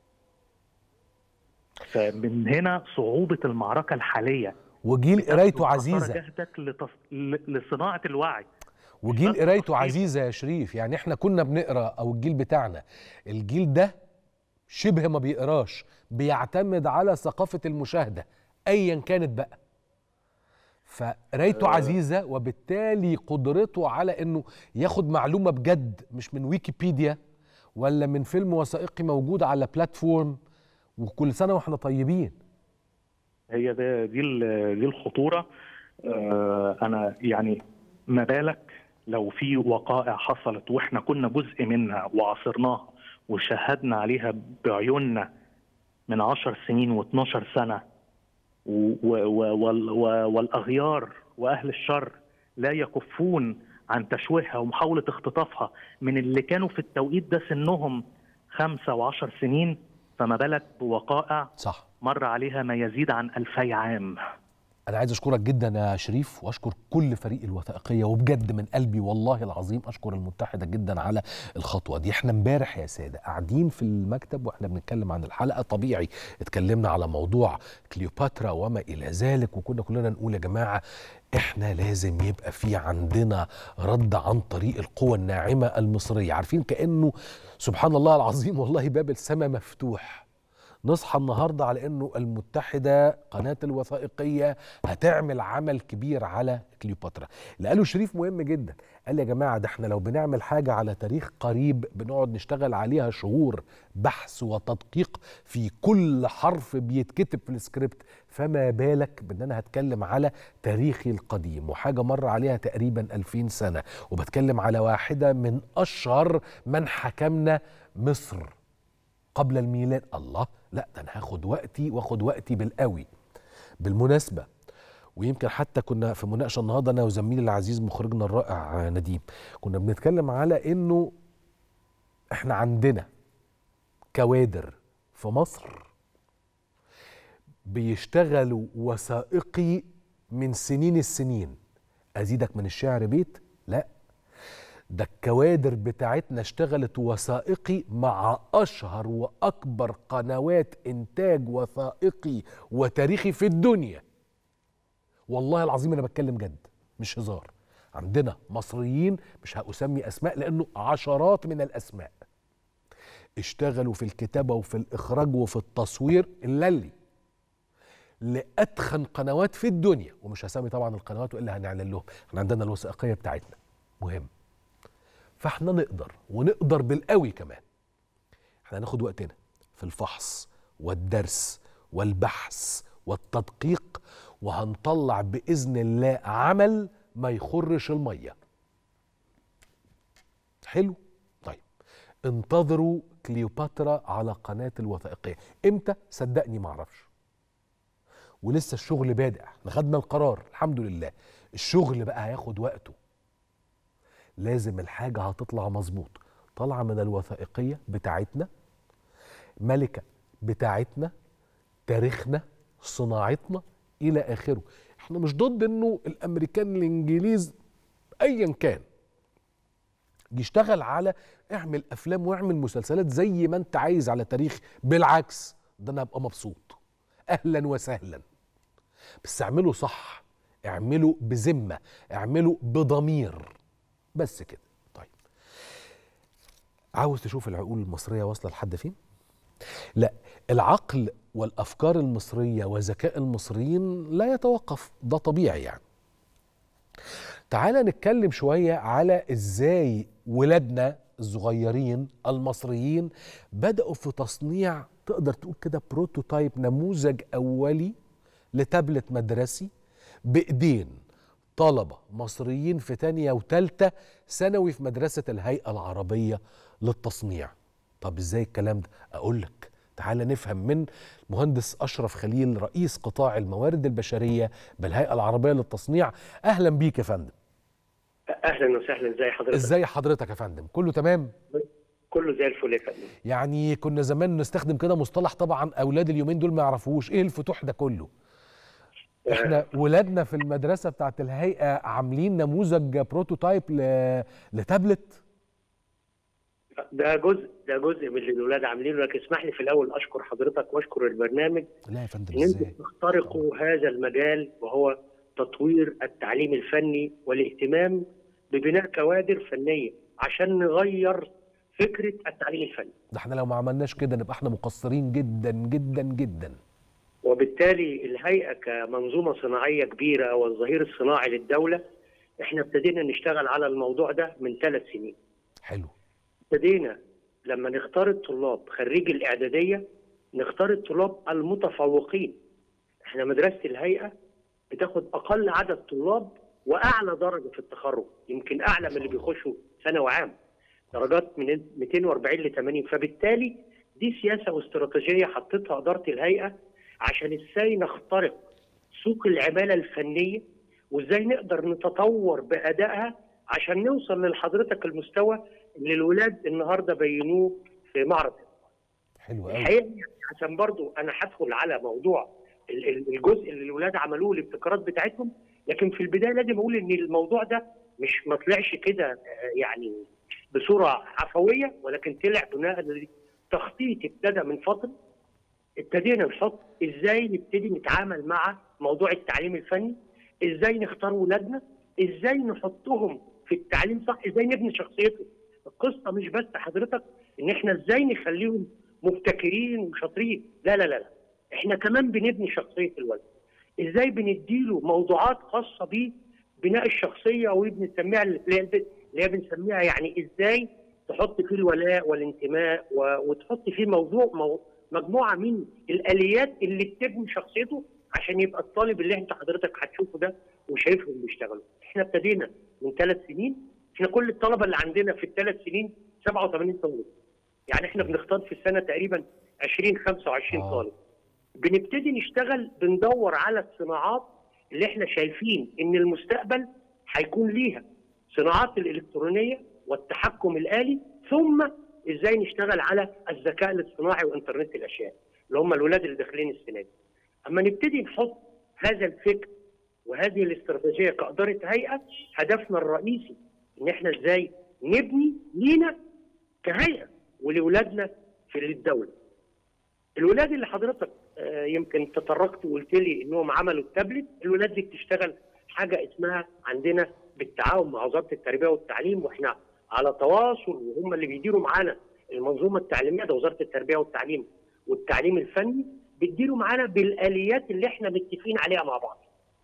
فمن هنا صعوبة المعركة الحالية وجيل قرايته خسارة عزيزه جهدك لتص... ل- لصناعة الوعي وجيل بس قرايته تخطيط. عزيزه يا شريف يعني احنا كنا بنقرا او الجيل بتاعنا الجيل ده شبه ما بيقراش بيعتمد على ثقافه المشاهده ايا كانت بقى فقرايته عزيزه وبالتالي قدرته على انه ياخد معلومه بجد مش من ويكيبيديا ولا من فيلم وثائقي موجود على بلاتفورم وكل سنه واحنا طيبين هي ده دي ال- دي الخطورة آه، أنا يعني ما بالك لو في وقائع حصلت وإحنا كنا جزء منها وعاصرناها وشاهدنا عليها بعيوننا من عشر سنين و12 سنة و- و- و- وال- و- والأغيار وأهل الشر لا يكفون عن تشويهها ومحاولة اختطافها من اللي كانوا في التوقيت ده سنهم خمسة وعشر سنين فما بالك بوقائع صح مر عليها ما يزيد عن ألفي عام أنا عايز أشكرك جدا يا شريف وأشكر كل فريق الوثائقية وبجد من قلبي والله العظيم أشكر المتحدة جدا على الخطوة دي احنا امبارح يا سادة قاعدين في المكتب واحنا بنتكلم عن الحلقة طبيعي اتكلمنا على موضوع كليوباترا وما إلى ذلك وكنا كلنا نقول يا جماعة احنا لازم يبقى في عندنا رد عن طريق القوى الناعمة المصرية عارفين كأنه سبحان الله العظيم والله باب السماء مفتوح نصحى النهارده على انه المتحده قناه الوثائقيه هتعمل عمل كبير على كليوباترا اللي قاله شريف مهم جدا قال يا جماعه ده احنا لو بنعمل حاجه على تاريخ قريب بنقعد نشتغل عليها شهور بحث وتدقيق في كل حرف بيتكتب في السكريبت فما بالك بان انا هتكلم على تاريخي القديم وحاجه مر عليها تقريبا 2000 سنه وبتكلم على واحده من اشهر من حكمنا مصر قبل الميلاد الله لا ده انا هاخد وقتي واخد وقتي بالقوي بالمناسبه ويمكن حتى كنا في مناقشه النهارده انا وزميلي العزيز مخرجنا الرائع نديم كنا بنتكلم على انه احنا عندنا كوادر في مصر بيشتغلوا وثائقي من سنين السنين ازيدك من الشعر بيت لا ده الكوادر بتاعتنا اشتغلت وثائقي مع اشهر واكبر قنوات انتاج وثائقي وتاريخي في الدنيا والله العظيم انا بتكلم جد مش هزار عندنا مصريين مش هأسمي اسماء لانه عشرات من الاسماء اشتغلوا في الكتابه وفي الاخراج وفي التصوير اللي لاتخن قنوات في الدنيا ومش هسمي طبعا القنوات والا هنعلن لهم احنا عندنا الوثائقيه بتاعتنا مهم فاحنا نقدر ونقدر بالقوي كمان احنا هناخد وقتنا في الفحص والدرس والبحث والتدقيق وهنطلع باذن الله عمل ما يخرش الميه حلو طيب انتظروا كليوباترا على قناه الوثائقيه امتى صدقني ما اعرفش ولسه الشغل بادئ احنا خدنا القرار الحمد لله الشغل بقى هياخد وقته لازم الحاجة هتطلع مظبوط طالعة من الوثائقية بتاعتنا ملكة بتاعتنا تاريخنا صناعتنا إلى آخره احنا مش ضد انه الامريكان الانجليز ايا كان يشتغل على اعمل افلام واعمل مسلسلات زي ما انت عايز على تاريخ بالعكس ده انا ابقى مبسوط اهلا وسهلا بس اعمله صح اعمله بذمه اعمله بضمير بس كده طيب عاوز تشوف العقول المصريه واصله لحد فين لا العقل والافكار المصريه وذكاء المصريين لا يتوقف ده طبيعي يعني تعال نتكلم شويه على ازاي ولادنا الصغيرين المصريين بداوا في تصنيع تقدر تقول كده بروتوتايب نموذج اولي لتابلت مدرسي بايدين طلبة مصريين في تانية وتالتة ثانوي في مدرسة الهيئة العربية للتصنيع طب ازاي الكلام ده اقول لك تعال نفهم من مهندس اشرف خليل رئيس قطاع الموارد البشريه بالهيئه العربيه للتصنيع اهلا بيك يا فندم اهلا وسهلا ازي حضرتك ازاي حضرتك يا فندم كله تمام كله زي الفل يا فندم يعني كنا زمان نستخدم كده مصطلح طبعا اولاد اليومين دول ما يعرفوش ايه الفتوح ده كله احنا ولادنا في المدرسه بتاعت الهيئه عاملين نموذج بروتوتايب ل... لتابلت ده جزء ده جزء من اللي الاولاد عاملينه لكن اسمح لي في الاول اشكر حضرتك واشكر البرنامج لا يا فندم ان انتوا ازاي تخترقوا هذا المجال وهو تطوير التعليم الفني والاهتمام ببناء كوادر فنيه عشان نغير فكره التعليم الفني ده احنا لو ما عملناش كده نبقى احنا مقصرين جدا جدا جدا وبالتالي الهيئه كمنظومه صناعيه كبيره والظهير الصناعي للدوله احنا ابتدينا نشتغل على الموضوع ده من ثلاث سنين حلو ابتدينا لما نختار الطلاب خريج الاعداديه نختار الطلاب المتفوقين احنا مدرسه الهيئه بتاخد اقل عدد طلاب واعلى درجه في التخرج يمكن اعلى من اللي بيخشوا ثانوي عام درجات من 240 ل 80 فبالتالي دي سياسه واستراتيجيه حطتها اداره الهيئه عشان ازاي نخترق سوق العماله الفنيه وازاي نقدر نتطور بادائها عشان نوصل لحضرتك المستوى اللي الولاد النهارده بينوه في معرض حلو قوي الحقيقه عشان برضو انا هدخل على موضوع ال- ال- الجزء اللي الولاد عملوه الابتكارات بتاعتهم لكن في البدايه لازم اقول ان الموضوع ده مش ما طلعش كده آه، يعني بصوره عفويه ولكن طلع بناء لتخطيط ابتدى من فتره ابتدينا نحط ازاي نبتدي نتعامل مع موضوع التعليم الفني ازاي نختار ولادنا ازاي نحطهم في التعليم صح ازاي نبني شخصيتهم القصه مش بس حضرتك ان احنا ازاي نخليهم مبتكرين وشاطرين لا لا لا لا احنا كمان بنبني شخصيه الولد ازاي بنديله موضوعات خاصه بيه بناء الشخصيه وبنسميها اللي هي اللي هي بنسميها يعني ازاي تحط فيه الولاء والانتماء و... وتحط فيه موضوع مو... مجموعه من الاليات اللي بتبني شخصيته عشان يبقى الطالب اللي انت حضرتك هتشوفه ده وشايفهم بيشتغلوا. احنا ابتدينا من ثلاث سنين احنا كل الطلبه اللي عندنا في الثلاث سنين 87 طالب. يعني احنا بنختار في السنه تقريبا 20 25 آه. طالب. بنبتدي نشتغل بندور على الصناعات اللي احنا شايفين ان المستقبل هيكون ليها صناعات الالكترونيه والتحكم الالي ثم ازاي نشتغل على الذكاء الاصطناعي وانترنت الاشياء اللي هم الولاد اللي داخلين السنه دي. اما نبتدي نحط هذا الفكر وهذه الاستراتيجيه كاداره هيئه هدفنا الرئيسي ان احنا ازاي نبني لينا كهيئه ولاولادنا في الدوله. الولاد اللي حضرتك آه، يمكن تطرقت وقلت لي انهم عملوا التابلت، الولاد دي بتشتغل حاجه اسمها عندنا بالتعاون مع وزاره التربيه والتعليم واحنا على تواصل وهم اللي بيديروا معانا المنظومه التعليميه ده وزاره التربيه والتعليم والتعليم الفني بيديروا معانا بالاليات اللي احنا متفقين عليها مع بعض.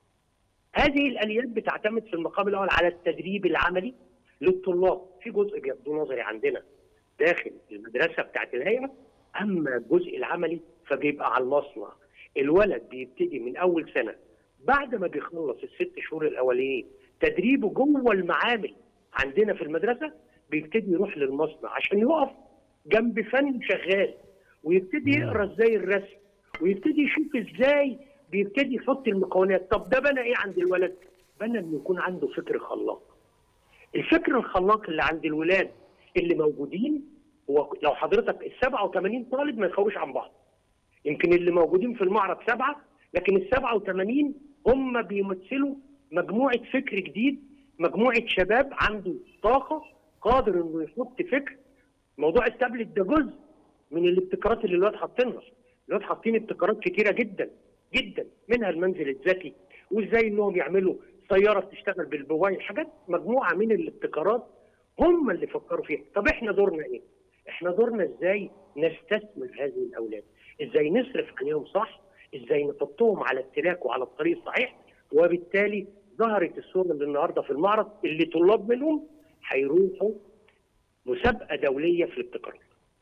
هذه الاليات بتعتمد في المقام الاول على التدريب العملي للطلاب، في جزء بياخدوه نظري عندنا داخل المدرسه بتاعت الهيئه اما الجزء العملي فبيبقى على المصنع. الولد بيبتدي من اول سنه بعد ما بيخلص الست شهور الاولانيين تدريبه جوه المعامل عندنا في المدرسه بيبتدي يروح للمصنع عشان يقف جنب فن شغال ويبتدي يقرا ازاي الرسم ويبتدي يشوف ازاي بيبتدي يحط المكونات طب ده بنى ايه عند الولد؟ بنى انه يكون عنده فكر خلاق. الفكر الخلاق اللي عند الولاد اللي موجودين هو لو حضرتك ال 87 طالب ما يخافوش عن بعض. يمكن اللي موجودين في المعرض سبعه لكن ال 87 هم بيمثلوا مجموعه فكر جديد مجموعه شباب عنده طاقه قادر انه يحط فكر موضوع التابلت ده جزء من الابتكارات اللي الولاد حاطينها الولاد حاطين ابتكارات كتيره جدا جدا منها المنزل الذكي وازاي انهم يعملوا سياره بتشتغل بالموبايل حاجات مجموعه من الابتكارات هم اللي فكروا فيها طب احنا دورنا ايه احنا دورنا ازاي نستثمر هذه الاولاد ازاي نصرف عليهم صح ازاي نحطهم على التراك وعلى الطريق الصحيح وبالتالي ظهرت الصوره اللي النهارده في المعرض اللي طلاب منهم هيروحوا مسابقه دوليه في الابتكارات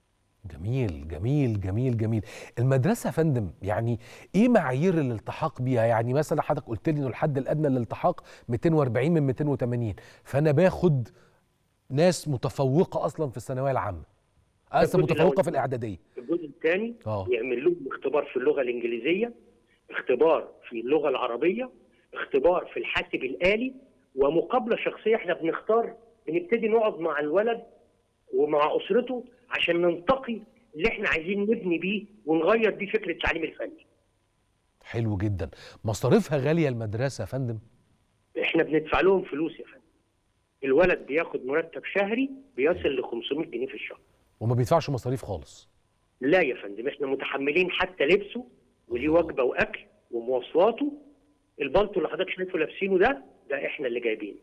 جميل جميل جميل جميل المدرسة يا فندم يعني ايه معايير الالتحاق بيها يعني مثلا حضرتك قلت لي انه الحد الادنى للالتحاق 240 من 280 فانا باخد ناس متفوقة اصلا في الثانوية العامة اصلا الجزء متفوقة الأول. في الاعدادية الجزء الثاني اه يعمل لهم اختبار في اللغه الانجليزيه اختبار في اللغه العربيه اختبار في الحاسب الالي ومقابله شخصيه احنا بنختار بنبتدي نقعد مع الولد ومع اسرته عشان ننتقي اللي احنا عايزين نبني بيه ونغير بيه فكره التعليم الفني حلو جدا مصاريفها غالية المدرسة يا فندم احنا بندفع لهم فلوس يا فندم الولد بياخد مرتب شهري بيصل ل 500 جنيه في الشهر وما بيدفعش مصاريف خالص لا يا فندم احنا متحملين حتى لبسه وليه وجبه واكل ومواصلاته البلطو اللي حضرتك شايفه لابسينه ده ده احنا اللي جايبينه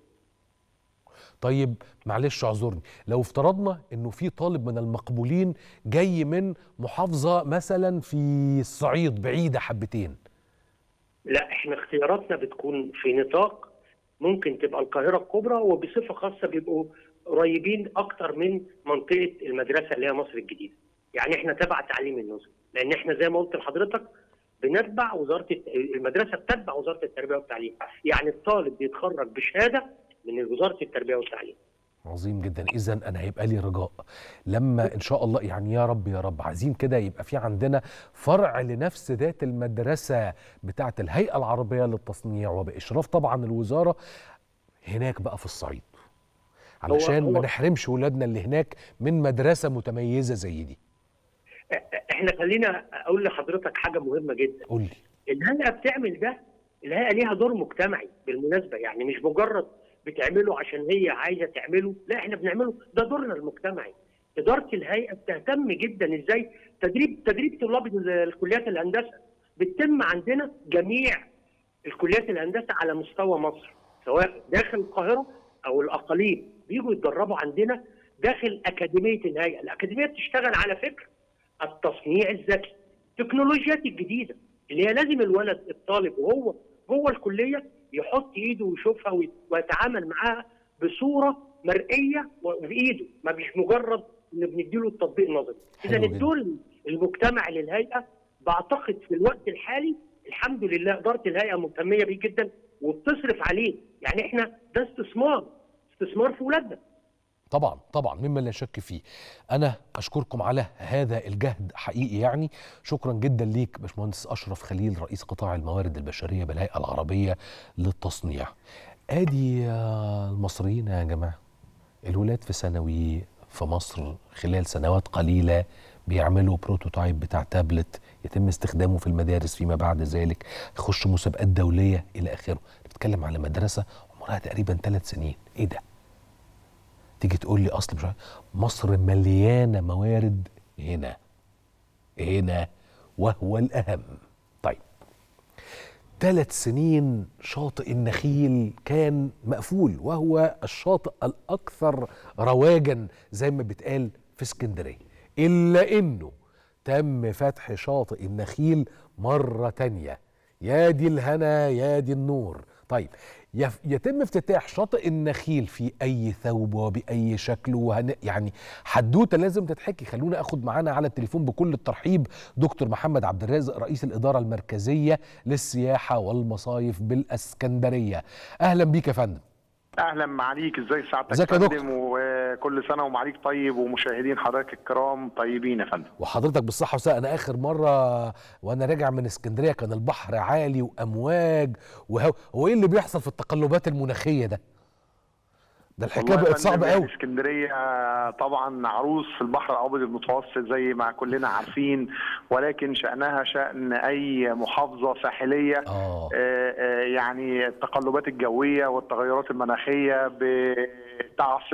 طيب معلش اعذرني لو افترضنا انه في طالب من المقبولين جاي من محافظة مثلا في الصعيد بعيدة حبتين لا احنا اختياراتنا بتكون في نطاق ممكن تبقى القاهره الكبرى وبصفه خاصه بيبقوا قريبين اكتر من منطقه المدرسه اللي هي مصر الجديده. يعني احنا تبع تعليم النظم لان احنا زي ما قلت لحضرتك بنتبع وزاره الت- المدرسه بتتبع وزاره التربيه والتعليم، يعني الطالب بيتخرج بشهاده من وزاره التربيه والتعليم. عظيم جدا اذا انا هيبقى لي رجاء لما ان شاء الله يعني يا رب يا رب عايزين كده يبقى في عندنا فرع لنفس ذات المدرسه بتاعه الهيئه العربيه للتصنيع وباشراف طبعا الوزاره هناك بقى في الصعيد علشان هو- ما نحرمش ولادنا اللي هناك من مدرسه متميزه زي دي احنا خلينا اقول لحضرتك حاجه مهمه جدا. قول لي الهيئه بتعمل ده الهيئه ليها دور مجتمعي بالمناسبه يعني مش مجرد بتعمله عشان هي عايزه تعمله لا احنا بنعمله ده دورنا المجتمعي اداره الهيئه بتهتم جدا ازاي تدريب تدريب طلاب ال- الكليات الهندسه بتتم عندنا جميع الكليات الهندسه على مستوى مصر سواء داخل القاهره او الاقاليم بيجوا يتدربوا عندنا داخل اكاديميه الهيئه الاكاديميه بتشتغل على فكره التصنيع الذكي التكنولوجيات الجديده اللي هي لازم الولد الطالب وهو جوه الكليه يحط ايده ويشوفها وي- ويتعامل معاها بصوره مرئيه بايده ما مش مجرد ان بنديله التطبيق النظري اذا حلو جدا. الدور المجتمعي للهيئه بعتقد في الوقت الحالي الحمد لله اداره الهيئه مهتميه بيه جدا وبتصرف عليه يعني احنا ده استثمار استثمار في ولادنا طبعا طبعا مما لا شك فيه انا اشكركم على هذا الجهد حقيقي يعني شكرا جدا ليك باشمهندس اشرف خليل رئيس قطاع الموارد البشريه بالهيئه العربيه للتصنيع ادي آه، المصريين يا جماعه الولاد في ثانوي في مصر خلال سنوات قليله بيعملوا بروتوتايب بتاع تابلت يتم استخدامه في المدارس فيما بعد ذلك يخش مسابقات دوليه الى اخره بتتكلم على مدرسه عمرها تقريبا ثلاث سنين ايه ده تيجي تقول لي اصل مش عارف- مصر مليانه موارد هنا هنا وهو الاهم طيب ثلاث سنين شاطئ النخيل كان مقفول وهو الشاطئ الاكثر رواجا زي ما بيتقال في اسكندريه الا انه تم فتح شاطئ النخيل مره تانيه يا دي الهنا يا دي النور طيب يف- يتم افتتاح شاطئ النخيل في اي ثوب وباي شكل وهن... يعني حدوته لازم تتحكي خلونا اخد معانا على التليفون بكل الترحيب دكتور محمد عبد الرازق رئيس الاداره المركزيه للسياحه والمصايف بالاسكندريه اهلا بيك يا فندم اهلا معاليك ازاي سعادتك ازيك يا فندم؟ دكتور؟ وكل سنه ومعاليك طيب ومشاهدين حضرتك الكرام طيبين يا فندم وحضرتك بالصحه والسلامه انا اخر مره وانا راجع من اسكندريه كان البحر عالي وامواج وهو هو ايه اللي بيحصل في التقلبات المناخيه ده ده الحكايه والله يا بقت فندم صعبه يعني قوي اسكندريه طبعا عروس في البحر الابيض المتوسط زي ما كلنا عارفين ولكن شانها شان اي محافظه ساحليه اه آه، آه، يعني التقلبات الجويه والتغيرات المناخيه بتعصف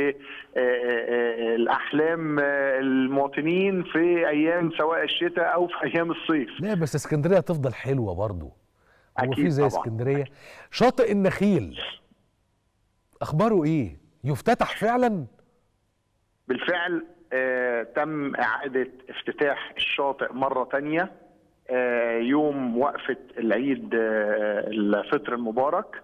بالاحلام المواطنين في ايام سواء الشتاء او في ايام الصيف لا بس اسكندريه تفضل حلوه برضو هو في أكيد زي طبعاً. اسكندريه شاطئ النخيل اخباره ايه يفتتح فعلا بالفعل آه، تم إعادة افتتاح الشاطئ مرة تانية آه، يوم وقفة العيد آه، الفطر المبارك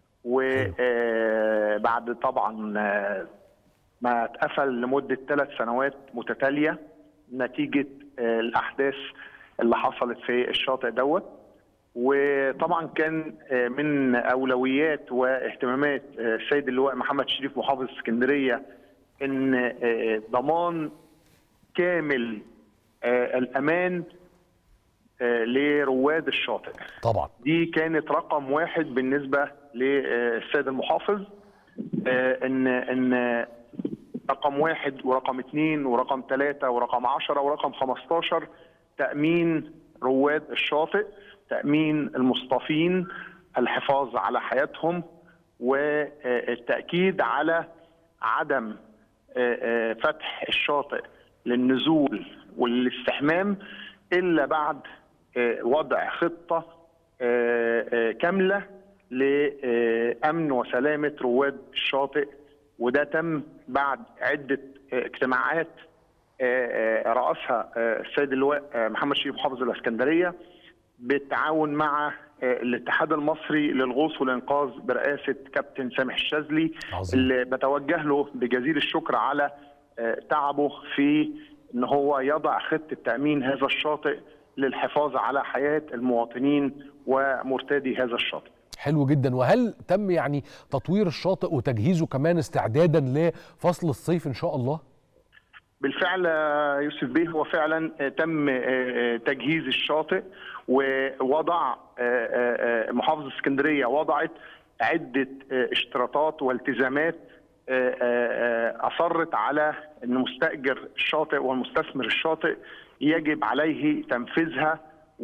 وبعد طبعا آه، ما اتقفل لمدة ثلاث سنوات متتالية نتيجه آه، الاحداث اللي حصلت في الشاطئ دوت وطبعا كان آه، من اولويات واهتمامات آه، السيد اللواء محمد شريف محافظ اسكندريه ان آه، ضمان كامل آه، الامان آه، لرواد الشاطئ طبعا دي كانت رقم واحد بالنسبه للسيد المحافظ آه، ان ان رقم واحد ورقم اثنين ورقم ثلاثه ورقم عشره ورقم 15 تامين رواد الشاطئ تامين المصطافين الحفاظ على حياتهم والتاكيد على عدم آه، آه، فتح الشاطئ للنزول والاستحمام الا بعد آه، وضع خطه آه، آه، كامله لامن وسلامه رواد الشاطئ وده تم بعد عده آه، اجتماعات آه، آه، رأسها آه، السيد اللواء آه، محمد شريف محافظ الاسكندريه بالتعاون مع آه، الاتحاد المصري للغوص والانقاذ برئاسه كابتن سامح الشاذلي عظيم. اللي بتوجه له بجزيل الشكر على آه، تعبه في ان هو يضع خطه تامين هذا الشاطئ للحفاظ على حياه المواطنين ومرتادي هذا الشاطئ. حلو جدا وهل تم يعني تطوير الشاطئ وتجهيزه كمان استعدادا لفصل الصيف ان شاء الله بالفعل آه، يوسف بيه هو فعلا آه، تم آه، آه، تجهيز الشاطئ ووضع آه، آه، آه، محافظه اسكندريه وضعت عده آه، اشتراطات والتزامات آه، آه، آه، اصرت على ان مستاجر الشاطئ والمستثمر الشاطئ يجب عليه تنفيذها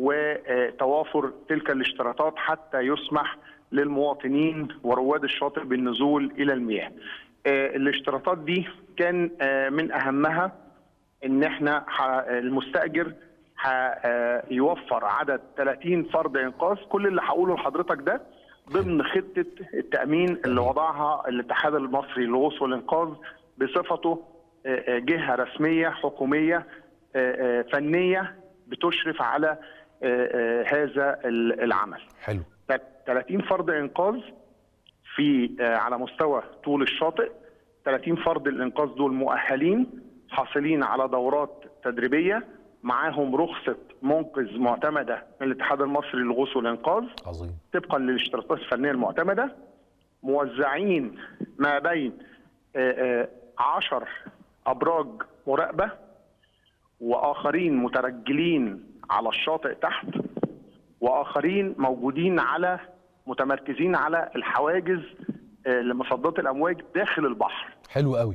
وتوافر تلك الاشتراطات حتى يسمح للمواطنين ورواد الشاطئ بالنزول الى المياه. آه، الاشتراطات دي كان آه، من اهمها ان احنا ح- المستاجر ح- آه، يوفر عدد 30 فرد انقاذ كل اللي هقوله لحضرتك ده ضمن خطه التامين اللي وضعها الاتحاد المصري للغوص والانقاذ بصفته آه، آه، جهه رسميه حكوميه آه، آه، فنيه بتشرف على آه، آه، هذا ال- العمل. حلو 30 فرد انقاذ في آه، على مستوى طول الشاطئ 30 فرد الانقاذ دول مؤهلين حاصلين على دورات تدريبيه معاهم رخصه منقذ معتمده من الاتحاد المصري للغوص والانقاذ عظيم طبقا للاشتراطات الفنيه المعتمده موزعين ما بين 10 ابراج مراقبه واخرين مترجلين على الشاطئ تحت واخرين موجودين على متمركزين على الحواجز آه، لمصدات الامواج داخل البحر حلو قوي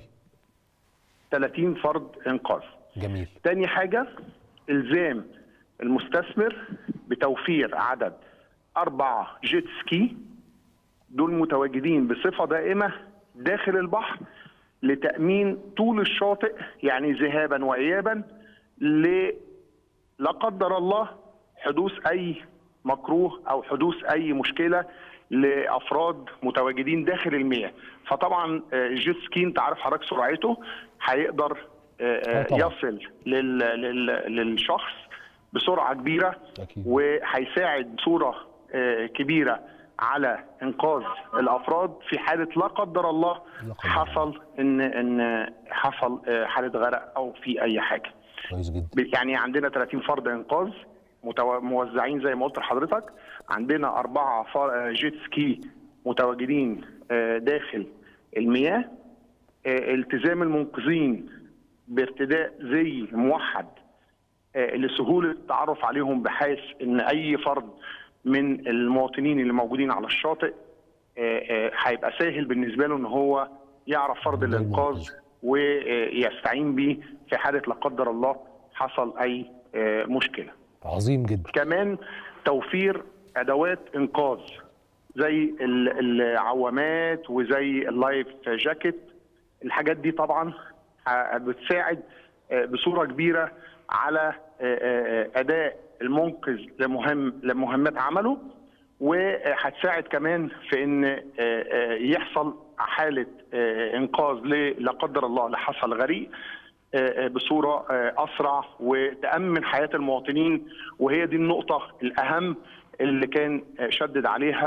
30 فرد انقاذ جميل تاني حاجة إلزام المستثمر بتوفير عدد أربع جيت سكي دول متواجدين بصفة دائمة داخل البحر لتأمين طول الشاطئ يعني ذهابا وإيابا ل لا قدر الله حدوث أي مكروه أو حدوث أي مشكلة لأفراد متواجدين داخل المياه فطبعا آه، الجيت سكي أنت عارف حضرتك سرعته هيقدر آه، آه، آه، طبعاً. يصل لل... لل... للشخص بسرعة كبيرة أكيد. وهيساعد بصورة آه، كبيرة على إنقاذ الأفراد في حالة لا قدر الله لا قدر حصل إن إن حصل آه، حالة غرق أو في أي حاجة كويس جدا يعني عندنا 30 فرد انقاذ متو- موزعين زي ما قلت لحضرتك عندنا أربعة فا- جيت سكي متواجدين آه، داخل المياه آه، التزام المنقذين بارتداء زي موحد آه، لسهولة التعرف عليهم بحيث ان اي فرد من المواطنين اللي موجودين على الشاطئ آه، آه، هيبقى سهل بالنسبة له ان هو يعرف فرد ده الانقاذ المنقذ. ويستعين بيه في حالة لا قدر الله حصل اي آه، مشكلة عظيم جدا كمان توفير ادوات انقاذ زي ال- العوامات وزي اللايف جاكيت الحاجات دي طبعا ه- بتساعد آه، بصوره كبيره على آه، آه، اداء المنقذ لمهم لمهمات عمله وهتساعد كمان في ان آه، آه، يحصل حاله آه، انقاذ ل- لا قدر الله اللي حصل غريق آه، آه، بصوره آه، اسرع وتامن حياه المواطنين وهي دي النقطه الاهم اللي كان آه، شدد عليها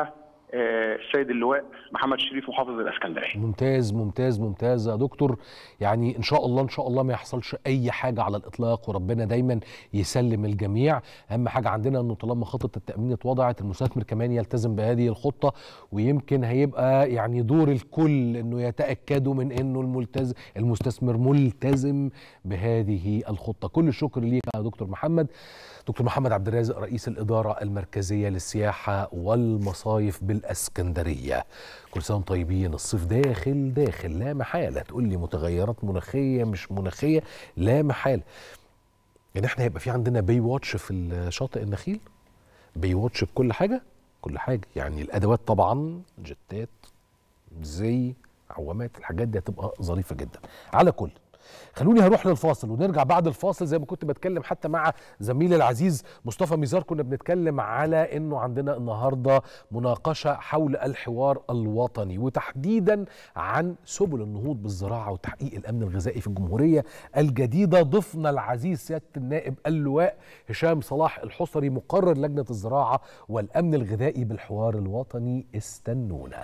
آه، السيد اللواء محمد شريف محافظ الاسكندريه ممتاز ممتاز ممتاز يا دكتور يعني ان شاء الله ان شاء الله ما يحصلش اي حاجه على الاطلاق وربنا دايما يسلم الجميع اهم حاجه عندنا انه طالما خطه التامين اتوضعت المستثمر كمان يلتزم بهذه الخطه ويمكن هيبقى يعني دور الكل انه يتاكدوا من انه الملتزم المستثمر ملتزم بهذه الخطه كل الشكر ليك يا دكتور محمد دكتور محمد عبد الرازق رئيس الإدارة المركزية للسياحة والمصايف بالأسكندرية كل سنة وانتم طيبين الصيف داخل داخل لا محالة تقول لي متغيرات مناخية مش مناخية لا محالة يعني احنا هيبقى في عندنا بي واتش في شاطئ النخيل بي واتش بكل حاجة كل حاجة يعني الأدوات طبعا جتات زي عوامات الحاجات دي هتبقى ظريفة جدا على كل خلوني هروح للفاصل ونرجع بعد الفاصل زي ما كنت بتكلم حتى مع زميلي العزيز مصطفى ميزار كنا بنتكلم على انه عندنا النهارده مناقشه حول الحوار الوطني وتحديدا عن سبل النهوض بالزراعه وتحقيق الامن الغذائي في الجمهوريه الجديده ضيفنا العزيز سياده النائب اللواء هشام صلاح الحصري مقرر لجنه الزراعه والامن الغذائي بالحوار الوطني استنونا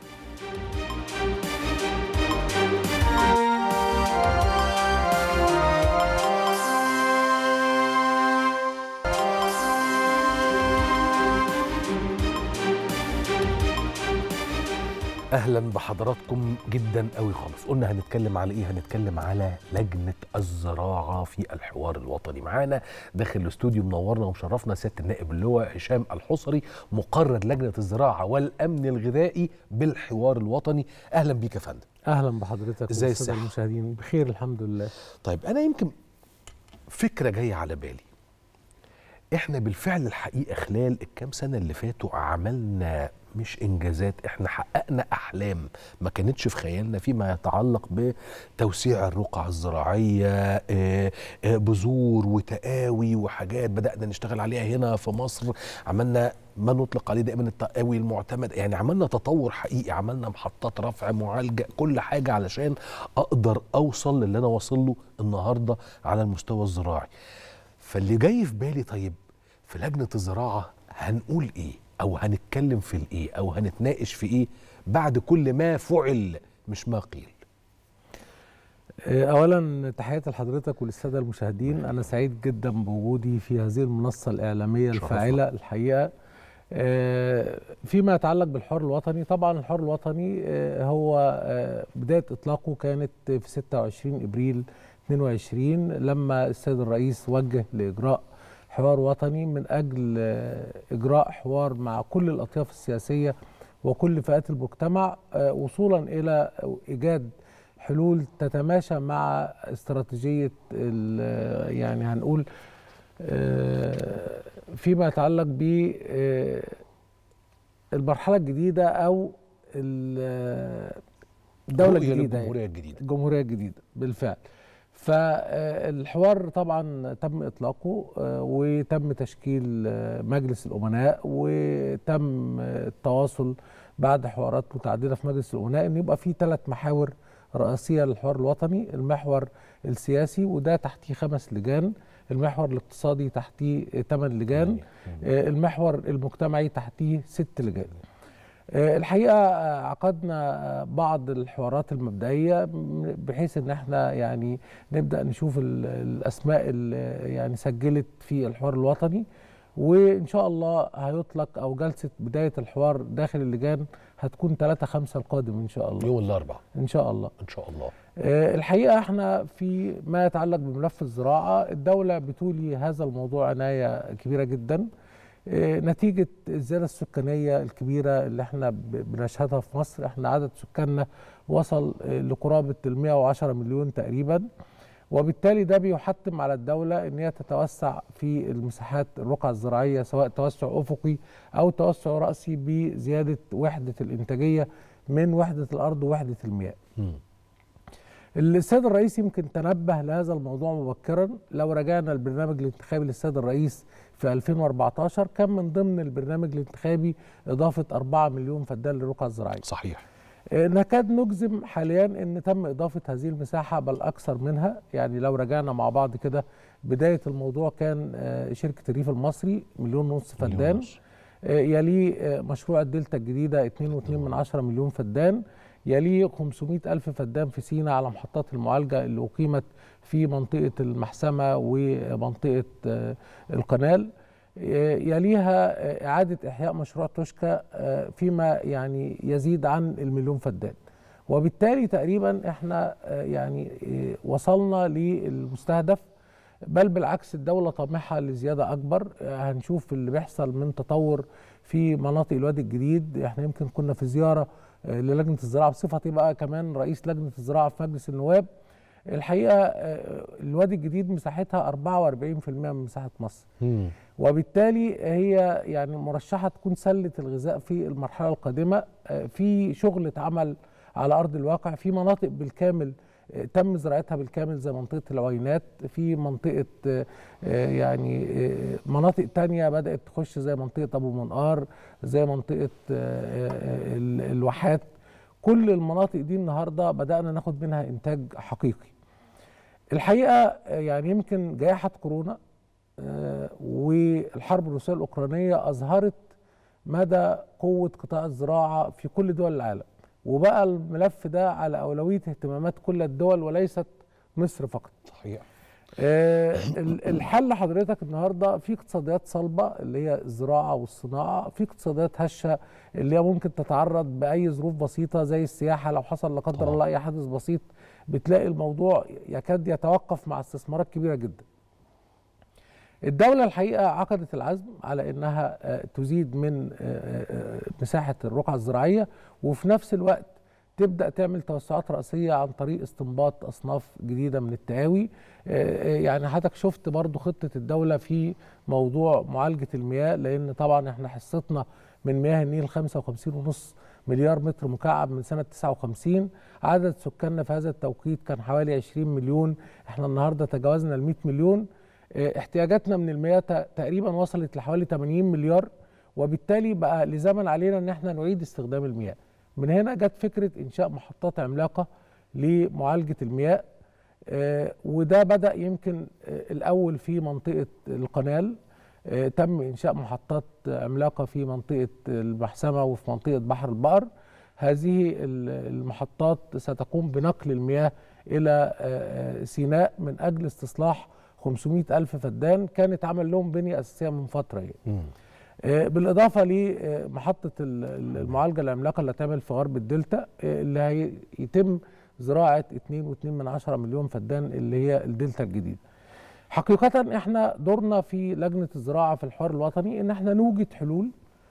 اهلا بحضراتكم جدا قوي خالص قلنا هنتكلم على ايه هنتكلم على لجنه الزراعه في الحوار الوطني معانا داخل الاستوديو منورنا ومشرفنا سياده النائب اللواء هشام الحصري مقرر لجنه الزراعه والامن الغذائي بالحوار الوطني اهلا بيك يا فندم اهلا بحضرتك ازاي والسادة الصحة؟ المشاهدين بخير الحمد لله طيب انا يمكن فكره جايه على بالي احنا بالفعل الحقيقه خلال الكام سنه اللي فاتوا عملنا مش انجازات احنا حققنا احلام ما كانتش في خيالنا فيما يتعلق بتوسيع الرقعة الزراعية آه، آه، بذور وتقاوي وحاجات بدأنا نشتغل عليها هنا في مصر عملنا ما نطلق عليه دائما التقاوي المعتمد يعني عملنا تطور حقيقي عملنا محطات رفع معالجة كل حاجة علشان أقدر أوصل للي أنا واصل له النهاردة على المستوى الزراعي فاللي جاي في بالي طيب في لجنة الزراعة هنقول إيه أو هنتكلم في الإيه أو هنتناقش في إيه بعد كل ما فعل مش ما قيل آه، اولا تحياتي لحضرتك وللساده المشاهدين انا سعيد جدا بوجودي في هذه المنصه الاعلاميه شرفنا. الفاعله الحقيقه آه، فيما يتعلق بالحوار الوطني طبعا الحوار الوطني آه، هو آه، بدايه اطلاقه كانت في 26 ابريل 22 لما السيد الرئيس وجه لاجراء حوار وطني من اجل آه، اجراء حوار مع كل الاطياف السياسيه وكل فئات المجتمع آه، وصولا الى ايجاد حلول تتماشى مع استراتيجيه ال- يعني هنقول آه، فيما يتعلق ب آه، المرحله الجديده او ال- الدوله رؤية الجديده يعني. للجمهورية الجديدة الجمهورية الجديدة بالفعل فالحوار طبعا تم إطلاقه آه، وتم تشكيل آه، مجلس الأمناء وتم آه، التواصل بعد حوارات متعددة في مجلس الأمناء أن يبقى في ثلاث محاور رئيسية للحوار الوطني المحور السياسي وده تحتيه خمس لجان المحور الاقتصادي تحتيه ثمان لجان آه، المحور المجتمعي تحتيه ست لجان آه، الحقيقه آه، عقدنا آه، بعض الحوارات المبدئيه م- بحيث ان احنا يعني نبدا نشوف ال- الاسماء اللي يعني سجلت في الحوار الوطني وان شاء الله هيطلق او جلسه بدايه الحوار داخل اللجان هتكون 3 5 القادم ان شاء الله يوم الأربعاء ان شاء الله إن شاء الله آه، الحقيقه احنا في ما يتعلق بملف الزراعه الدوله بتولي هذا الموضوع عنايه كبيره جدا آه، نتيجه الزياده السكانيه الكبيره اللي احنا ب- بنشهدها في مصر احنا عدد سكاننا وصل آه، لقرابه ال 110 مليون تقريبا وبالتالي ده بيحتم على الدوله ان هي تتوسع في المساحات الرقعه الزراعيه سواء توسع افقي او توسع راسي بزياده وحده الانتاجيه من وحده الارض ووحده المياه مم. السيد الرئيس يمكن تنبه لهذا الموضوع مبكرا لو رجعنا البرنامج الانتخابي للسيد الرئيس في 2014 كان من ضمن البرنامج الانتخابي إضافة 4 مليون فدان للرقعة الزراعية صحيح آه، نكاد نجزم حاليا ان تم اضافه هذه المساحه بل اكثر منها يعني لو رجعنا مع بعض كده بدايه الموضوع كان آه، شركه الريف المصري مليون ونص مليون فدان ونص. آه، يليه آه، مشروع الدلتا الجديدة 2.2 مليون فدان يليه 500 ألف فدان في سينا على محطات المعالجة اللي أقيمت في منطقة المحسمة ومنطقة آه، القنال آه، يليها آه، إعادة إحياء مشروع توشكا آه، فيما يعني يزيد عن المليون فدان وبالتالي تقريبا احنا آه، يعني آه، وصلنا للمستهدف بل بالعكس الدولة طامحة لزيادة أكبر آه، هنشوف اللي بيحصل من تطور في مناطق الوادي الجديد احنا يمكن كنا في زيارة آه، للجنة الزراعة بصفتي بقى كمان رئيس لجنة الزراعة في مجلس النواب الحقيقة آه، الوادي الجديد مساحتها 44% من مساحة مصر مم. وبالتالي هي يعني مرشحه تكون سله الغذاء في المرحله القادمه آه، في شغل اتعمل على ارض الواقع في مناطق بالكامل آه، تم زراعتها بالكامل زي منطقه العوينات في منطقه آه، آه، يعني آه، مناطق تانية بدات تخش زي منطقه ابو منقار زي منطقه آه، آه، ال- الواحات كل المناطق دي النهارده بدانا ناخد منها انتاج حقيقي الحقيقه آه، يعني يمكن جائحه كورونا آه، والحرب الروسيه الاوكرانيه اظهرت مدى قوه قطاع الزراعه في كل دول العالم وبقى الملف ده على اولويه اهتمامات كل الدول وليست مصر فقط صحيح آه، ال- الحل حضرتك النهارده في اقتصاديات صلبه اللي هي الزراعه والصناعه في اقتصاديات هشه اللي هي ممكن تتعرض باي ظروف بسيطه زي السياحه لو حصل لا قدر طبعا. الله اي حادث بسيط بتلاقي الموضوع يكاد يتوقف مع استثمارات كبيره جدا الدولة الحقيقة عقدت العزم على أنها آه، تزيد من آه، آه، مساحة الرقعة الزراعية وفي نفس الوقت تبدأ تعمل توسعات رئيسية عن طريق استنباط أصناف جديدة من التقاوي آه، آه، يعني حضرتك شفت برضو خطة الدولة في موضوع معالجة المياه لأن طبعا احنا حصتنا من مياه النيل 55.5 مليار متر مكعب من سنة 59 عدد سكاننا في هذا التوقيت كان حوالي 20 مليون احنا النهاردة تجاوزنا ال 100 مليون اه، احتياجاتنا من المياه ت- تقريبا وصلت لحوالي 80 مليار وبالتالي بقى لزمن علينا ان احنا نعيد استخدام المياه من هنا جت فكرة انشاء محطات عملاقة لمعالجة المياه آه، وده بدأ يمكن آه، الأول في منطقة القنال آه، تم إنشاء محطات عملاقة في منطقة المحسمة وفي منطقة بحر البقر هذه ال- المحطات ستقوم بنقل المياه إلى آه، آه، سيناء من أجل استصلاح 500 ألف فدان كانت عمل لهم بنية أساسية من فترة يعني. مم. آه، بالإضافة لمحطة ال- ال- المعالجة العملاقة اللي هتعمل في غرب الدلتا آه، اللي هيتم زراعة 2.2 مليون فدان اللي هي الدلتا الجديدة حقيقة احنا دورنا في لجنة الزراعة في الحوار الوطني ان احنا نوجد حلول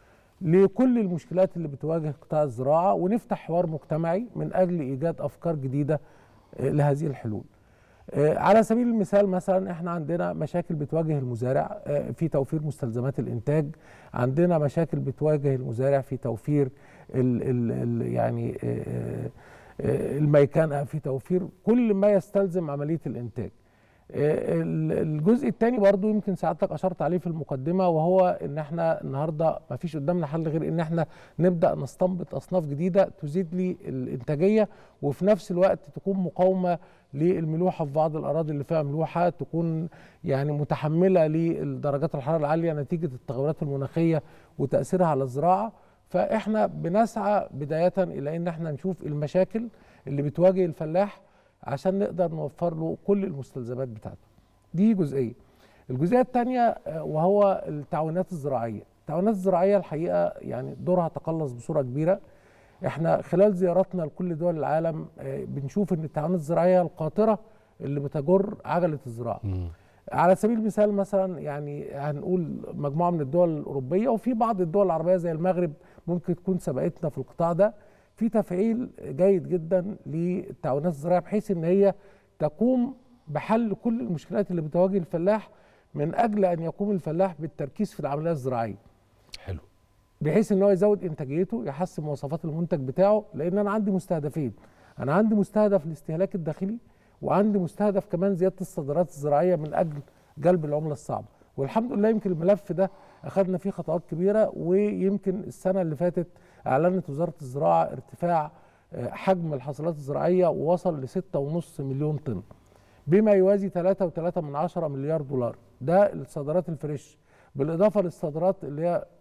لكل المشكلات اللي بتواجه قطاع الزراعة ونفتح حوار مجتمعي من أجل إيجاد أفكار جديدة آه، لهذه الحلول آه، على سبيل المثال مثلا احنا عندنا مشاكل بتواجه المزارع آه، في توفير مستلزمات الانتاج عندنا مشاكل بتواجه المزارع في توفير ال ال ال يعني آه، آه، الميكنه في توفير كل ما يستلزم عمليه الانتاج آه، ال- الجزء الثاني برضو يمكن سعادتك اشرت عليه في المقدمه وهو ان احنا النهارده ما فيش قدامنا حل غير ان احنا نبدا نستنبط اصناف جديده تزيد لي الانتاجيه وفي نفس الوقت تكون مقاومه للملوحه في بعض الاراضي اللي فيها ملوحه تكون يعني متحمله لدرجات الحراره العاليه نتيجه التغيرات المناخيه وتاثيرها على الزراعه فاحنا بنسعى بدايه الى ان احنا نشوف المشاكل اللي بتواجه الفلاح عشان نقدر نوفر له كل المستلزمات بتاعته دي جزئيه الجزئيه الثانيه وهو التعاونات الزراعيه التعاونات الزراعيه الحقيقه يعني دورها تقلص بصوره كبيره احنا خلال زياراتنا لكل دول العالم آه، بنشوف ان التعاونات الزراعيه القاطره اللي بتجر عجله الزراعه مم. على سبيل المثال مثلا يعني هنقول مجموعه من الدول الاوروبيه وفي بعض الدول العربيه زي المغرب ممكن تكون سبقتنا في القطاع ده في تفعيل جيد جدا للتعاونات الزراعيه بحيث ان هي تقوم بحل كل المشكلات اللي بتواجه الفلاح من اجل ان يقوم الفلاح بالتركيز في العمليه الزراعيه حلو بحيث ان هو يزود انتاجيته يحسن مواصفات المنتج بتاعه لان انا عندي مستهدفين انا عندي مستهدف الاستهلاك الداخلي وعندي مستهدف كمان زياده الصادرات الزراعيه من اجل جلب العمله الصعبه والحمد لله يمكن الملف ده اخذنا فيه خطوات كبيره ويمكن السنه اللي فاتت اعلنت وزاره الزراعه ارتفاع آه، حجم الحاصلات الزراعيه ووصل ل 6.5 مليون طن بما يوازي 3.3 من عشرة مليار دولار ده الصادرات الفريش بالاضافه للصادرات اللي هي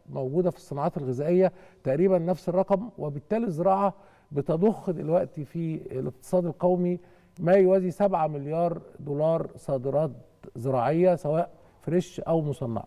موجوده في الصناعات الغذائيه تقريبا نفس الرقم وبالتالي الزراعه بتضخ دلوقتي في الاقتصاد القومي ما يوازي 7 مليار دولار صادرات زراعيه سواء فريش او مصنعه.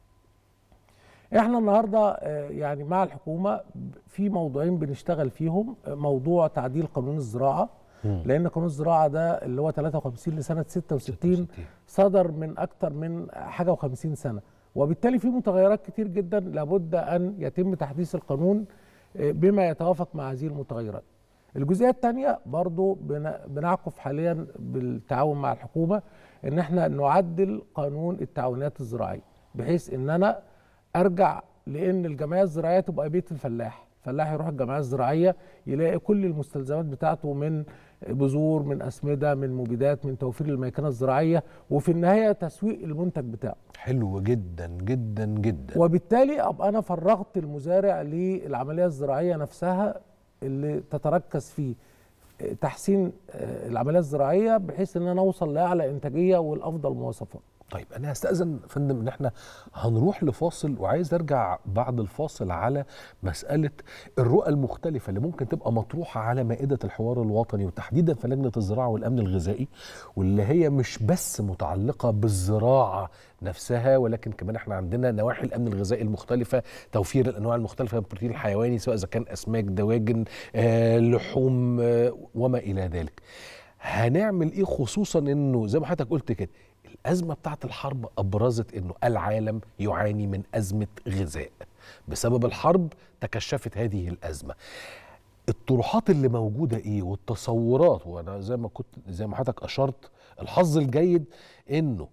احنا النهارده آه، يعني مع الحكومه في موضوعين بنشتغل فيهم آه، موضوع تعديل قانون الزراعه لان قانون الزراعه ده اللي هو 53 لسنه 66 صدر من اكتر من حاجه و50 سنه وبالتالي في متغيرات كتير جدا لابد ان يتم تحديث القانون آه، بما يتوافق مع هذه المتغيرات الجزئيه الثانيه برضو بن- بنعكف حاليا بالتعاون مع الحكومه ان احنا نعدل قانون التعاونات الزراعيه بحيث ان انا ارجع لان الجمعيه الزراعيه تبقى بيت الفلاح الفلاح يروح الجمعيه الزراعيه يلاقي كل المستلزمات بتاعته من بذور من اسمده من مبيدات من توفير الميكنه الزراعيه وفي النهايه تسويق المنتج بتاعه حلو جدا جدا جدا وبالتالي ابقى انا فرغت المزارع للعمليه الزراعيه نفسها اللي تتركز في تحسين آه، العمليه الزراعيه بحيث ان انا اوصل لاعلى انتاجيه والافضل مواصفات طيب انا هستاذن يا فندم ان احنا هنروح لفاصل وعايز ارجع بعد الفاصل على مساله الرؤى المختلفه اللي ممكن تبقى مطروحه على مائده الحوار الوطني وتحديدا في لجنه الزراعه والامن الغذائي واللي هي مش بس متعلقه بالزراعه نفسها ولكن كمان احنا عندنا نواحي الامن الغذائي المختلفه توفير الانواع المختلفه من البروتين الحيواني سواء اذا كان اسماك دواجن آه، لحوم آه، وما الى ذلك هنعمل ايه خصوصا انه زي ما حضرتك قلت كده الازمه بتاعت الحرب ابرزت انه العالم يعاني من ازمه غذاء بسبب الحرب تكشفت هذه الازمه الطروحات اللي موجوده ايه والتصورات وانا زي ما كنت زي ما حضرتك اشرت الحظ الجيد انه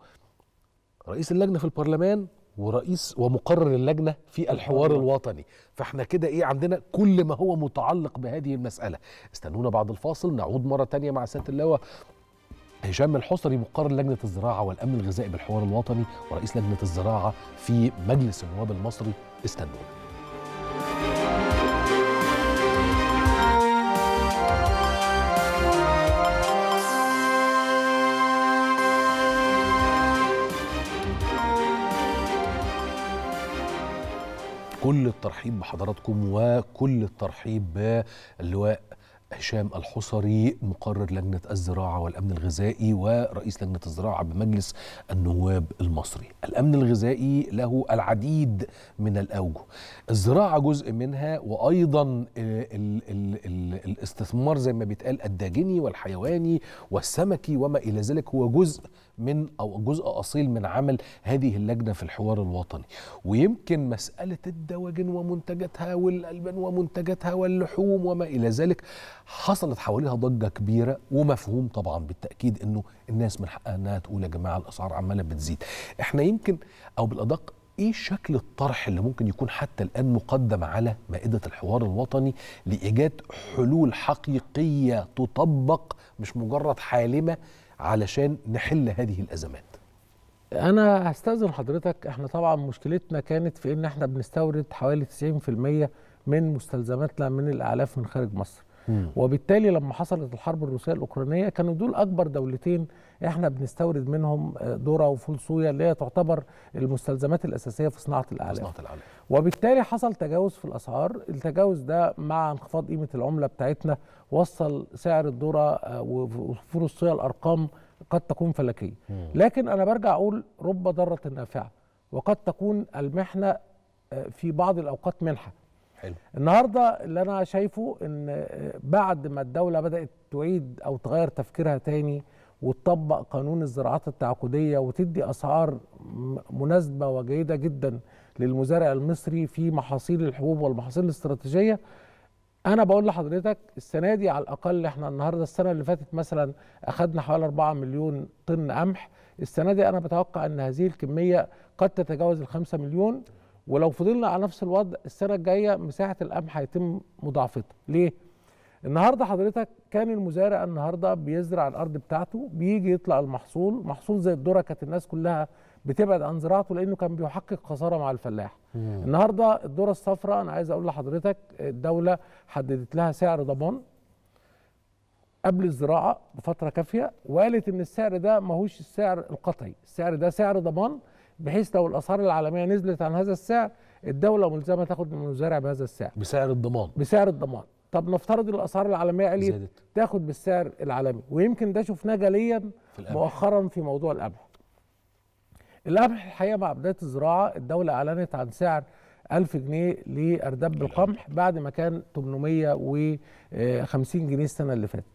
رئيس اللجنه في البرلمان ورئيس ومقرر اللجنه في الحوار الوطني فاحنا كده ايه عندنا كل ما هو متعلق بهذه المساله استنونا بعد الفاصل نعود مره تانية مع سياده اللواء هشام الحصري مقرر لجنه الزراعه والامن الغذائي بالحوار الوطني ورئيس لجنه الزراعه في مجلس النواب المصري استنونا كل الترحيب بحضراتكم وكل الترحيب باللواء هشام الحصري مقرر لجنة الزراعة والأمن الغذائي ورئيس لجنة الزراعة بمجلس النواب المصري الأمن الغذائي له العديد من الأوجه الزراعة جزء منها وأيضا ال ال ال ال الاستثمار زي ما بيتقال الداجني والحيواني والسمكي وما إلى ذلك هو جزء من أو جزء أصيل من عمل هذه اللجنة في الحوار الوطني ويمكن مسألة الدواجن ومنتجاتها والألبان ومنتجاتها واللحوم وما إلى ذلك حصلت حواليها ضجة كبيرة ومفهوم طبعا بالتأكيد أنه الناس من حقها أنها تقول يا جماعة الأسعار عمالة بتزيد إحنا يمكن أو بالأدق ايه شكل الطرح اللي ممكن يكون حتى الان مقدم على مائده الحوار الوطني لايجاد حلول حقيقيه تطبق مش مجرد حالمه علشان نحل هذه الازمات انا هستاذن حضرتك احنا طبعا مشكلتنا كانت في ان احنا بنستورد حوالي 90% من مستلزماتنا من الاعلاف من خارج مصر وبالتالي لما حصلت الحرب الروسيه الاوكرانيه كانوا دول اكبر دولتين احنا بنستورد منهم آه، ذره وفول صويا اللي هي تعتبر المستلزمات الاساسيه في صناعه الاعلاف صناعه الاعلاف وبالتالي حصل تجاوز في الاسعار التجاوز ده مع انخفاض قيمه العمله بتاعتنا وصل سعر الذره آه، وفول الصويا الارقام قد تكون فلكيه لكن انا برجع اقول رب ضاره نافعه وقد تكون المحنه آه، في بعض الاوقات منحه حلو النهارده اللي انا شايفه ان آه، بعد ما الدوله بدات تعيد او تغير تفكيرها تاني وتطبق قانون الزراعات التعاقديه وتدي اسعار م- مناسبه وجيده جدا للمزارع المصري في محاصيل الحبوب والمحاصيل الاستراتيجيه انا بقول لحضرتك السنه دي على الاقل احنا النهارده السنه اللي فاتت مثلا اخذنا حوالي 4 مليون طن قمح السنه دي انا بتوقع ان هذه الكميه قد تتجاوز ال 5 مليون ولو فضلنا على نفس الوضع السنه الجايه مساحه القمح هيتم مضاعفتها ليه النهارده حضرتك كان المزارع النهارده بيزرع الارض بتاعته بيجي يطلع المحصول محصول زي الذره كانت الناس كلها بتبعد عن زراعته لانه كان بيحقق خساره مع الفلاح النهارده الذره الصفراء انا عايز اقول لحضرتك الدوله حددت لها سعر ضمان قبل الزراعه بفتره كافيه وقالت ان السعر ده ماهوش السعر القطعي السعر ده سعر ضمان بحيث لو الاسعار العالميه نزلت عن هذا السعر الدوله ملزمه تاخد من المزارع بهذا السعر بسعر الضمان بسعر الضمان طب نفترض ان الاسعار العالميه عليت زادت تاخد بالسعر العالمي ويمكن ده شفناه جليا في القمح مؤخرا في موضوع القمح القمح الحقيقه مع بدايه الزراعه الدوله اعلنت عن سعر 1000 جنيه لارداب القمح بعد ما كان 850 جنيه السنه اللي فاتت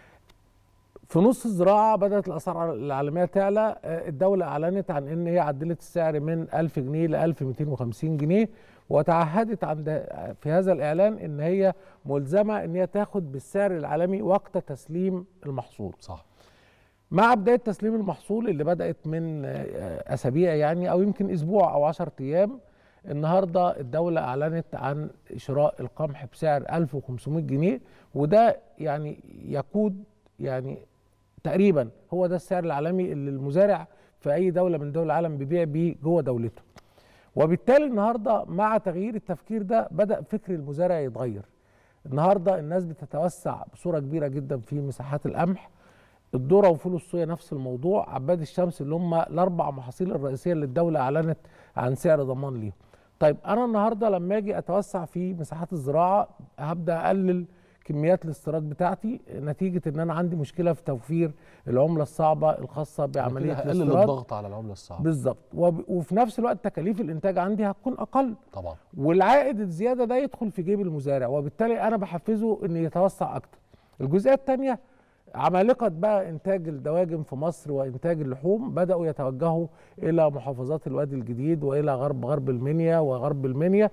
في نص الزراعه بدات الاسعار العالميه تعلى آه، الدوله اعلنت عن ان هي عدلت السعر من 1000 جنيه ل 1250 جنيه وتعهدت عند في هذا الاعلان ان هي ملزمه ان هي تاخد بالسعر العالمي وقت تسليم المحصول صح مع بدايه تسليم المحصول اللي بدات من آه، اسابيع يعني او يمكن اسبوع او 10 ايام النهارده الدوله اعلنت عن شراء القمح بسعر 1500 جنيه وده يعني يقود يعني تقريبا هو ده السعر العالمي اللي المزارع في اي دوله من دول العالم بيبيع بيه جوه دولته وبالتالي النهارده مع تغيير التفكير ده بدا فكر المزارع يتغير النهارده الناس بتتوسع بصوره كبيره جدا في مساحات القمح الذره وفول الصويا نفس الموضوع عباد الشمس اللي هم الاربع محاصيل الرئيسيه اللي الدوله اعلنت عن سعر ضمان ليهم طيب انا النهارده لما اجي اتوسع في مساحات الزراعه هبدا اقلل كميات الاستيراد بتاعتي نتيجه ان انا عندي مشكله في توفير العمله الصعبه الخاصه بعمليه هقلل الاستيراد الضغط على العمله الصعبه بالظبط وب- وفي نفس الوقت تكاليف الانتاج عندي هتكون اقل طبعا والعائد الزياده ده يدخل في جيب المزارع وبالتالي انا بحفزه ان يتوسع اكتر الجزئيه الثانيه عمالقه بقى انتاج الدواجن في مصر وانتاج اللحوم بداوا يتوجهوا الى محافظات الوادي الجديد والى غرب غرب المنيا وغرب المنيا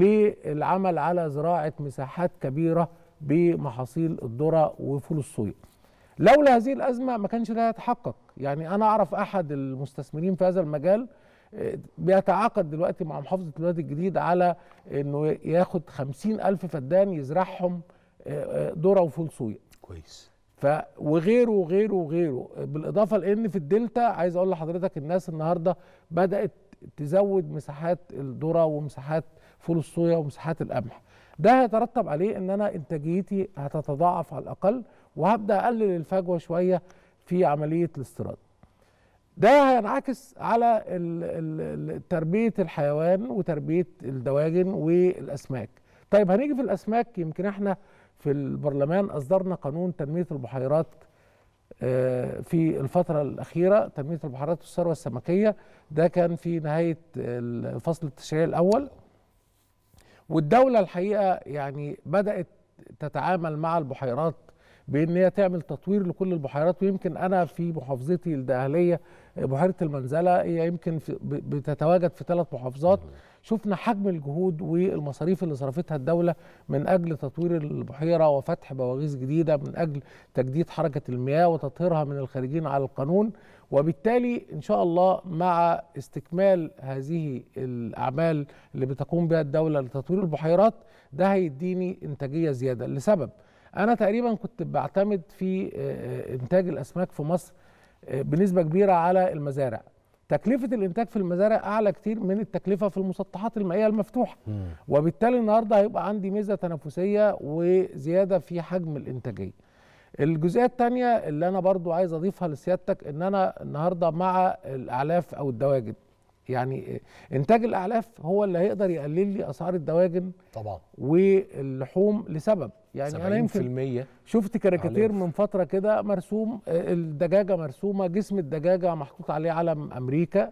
للعمل على زراعه مساحات كبيره بمحاصيل الذره وفول الصويا لولا هذه الازمه ما كانش ده يتحقق يعني انا اعرف احد المستثمرين في هذا المجال آه، بيتعاقد دلوقتي مع محافظه الوادي الجديد على انه ياخد خمسين الف فدان يزرعهم آه، آه، ذره وفول صويا كويس ف وغيره وغيره وغيره بالاضافه لان في الدلتا عايز اقول لحضرتك الناس النهارده بدات تزود مساحات الذره ومساحات فول الصويا ومساحات القمح ده هيترتب عليه ان انا انتاجيتي هتتضاعف على الاقل وهبدا اقلل الفجوه شويه في عمليه الاستيراد ده هينعكس على ال- ال- ال- تربيه الحيوان وتربيه الدواجن والاسماك طيب هنيجي في الاسماك يمكن احنا في البرلمان اصدرنا قانون تنميه البحيرات آه، في الفترة الأخيرة تنمية البحيرات والثروة السمكية ده كان في نهاية الفصل التشريعي الأول والدولة الحقيقة يعني بدأت تتعامل مع البحيرات بان هي تعمل تطوير لكل البحيرات ويمكن انا في محافظتي الدقهليه بحيره المنزله هي يمكن في ب- بتتواجد في ثلاث محافظات شفنا حجم الجهود والمصاريف اللي صرفتها الدوله من اجل تطوير البحيره وفتح بواغيث جديده من اجل تجديد حركه المياه وتطهيرها من الخارجين على القانون وبالتالي ان شاء الله مع استكمال هذه الاعمال اللي بتقوم بها الدوله لتطوير البحيرات ده هيديني انتاجيه زياده لسبب انا تقريبا كنت بعتمد في آه، آه، انتاج الاسماك في مصر آه، بنسبه كبيره على المزارع تكلفه الانتاج في المزارع اعلى كتير من التكلفه في المسطحات المائيه المفتوحه وبالتالي النهارده هيبقى عندي ميزه تنافسيه وزياده في حجم الانتاجيه الجزئيه الثانيه اللي انا برضو عايز اضيفها لسيادتك ان انا النهارده مع الاعلاف او الدواجن يعني انتاج الاعلاف هو اللي هيقدر يقلل لي اسعار الدواجن طبعا واللحوم لسبب يعني انا يمكن 70% شفت كاريكاتير أعلاف. من فتره كده مرسوم آه، الدجاجه مرسومه جسم الدجاجه محطوط عليه علم امريكا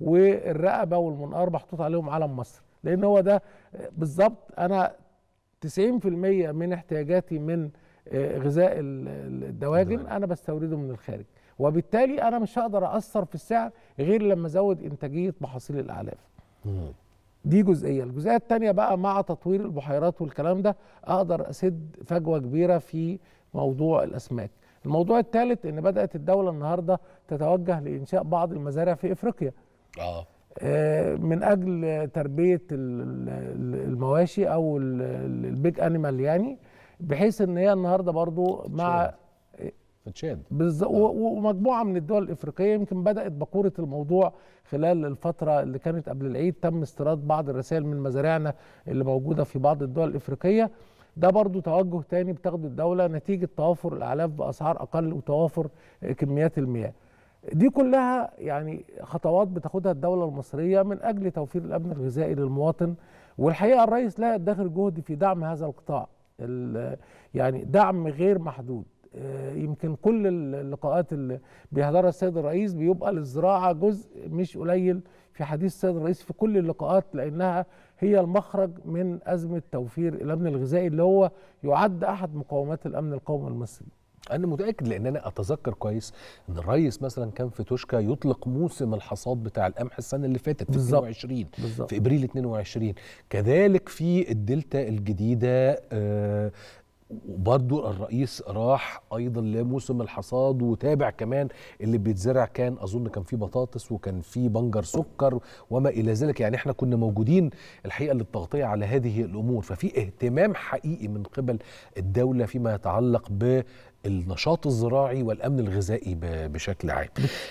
والرقبه والمنقار محطوط عليهم علم مصر لان هو ده آه، بالظبط انا 90% من احتياجاتي من آه، غذاء ال- ال- الدواجن الدواجن. انا بستورده من الخارج وبالتالي انا مش هقدر اثر في السعر غير لما ازود انتاجيه محاصيل الاعلاف مم. دي جزئيه الجزئيه الثانيه بقى مع تطوير البحيرات والكلام ده اقدر اسد فجوه كبيره في موضوع الاسماك الموضوع الثالث ان بدات الدوله النهارده تتوجه لانشاء بعض المزارع في افريقيا اه آه، من اجل تربيه ال- ال- المواشي او ال- ال- البيج انيمال يعني بحيث ان هي النهارده برضو مع في تشاد بالز... و- و- ومجموعه من الدول الافريقيه يمكن بدات بقوره الموضوع خلال الفتره اللي كانت قبل العيد تم استيراد بعض الرسائل من مزارعنا اللي موجوده في بعض الدول الافريقيه ده برضو توجه تاني بتاخده الدوله نتيجه توافر الاعلاف باسعار اقل وتوافر آه، كميات المياه دي كلها يعني خطوات بتاخدها الدولة المصرية من أجل توفير الأمن الغذائي للمواطن والحقيقة الرئيس لا يدخر جهد في دعم هذا القطاع ال- يعني دعم غير محدود آه، يمكن كل اللقاءات اللي بيحضرها السيد الرئيس بيبقى للزراعة جزء مش قليل في حديث السيد الرئيس في كل اللقاءات لأنها هي المخرج من أزمة توفير الأمن الغذائي اللي هو يعد أحد مقومات الأمن القومي المصري انا متاكد لان انا اتذكر كويس ان الرئيس مثلا كان في توشكا يطلق موسم الحصاد بتاع القمح السنه اللي فاتت في بالظبط. 22 بالظبط. في ابريل 22 كذلك في الدلتا الجديده آه وبرضو الرئيس راح ايضا لموسم الحصاد وتابع كمان اللي بيتزرع كان اظن كان في بطاطس وكان في بنجر سكر وما الى ذلك يعني احنا كنا موجودين الحقيقه للتغطيه على هذه الامور ففي اهتمام حقيقي من قبل الدوله فيما يتعلق بالنشاط الزراعي والامن الغذائي ب- بشكل عام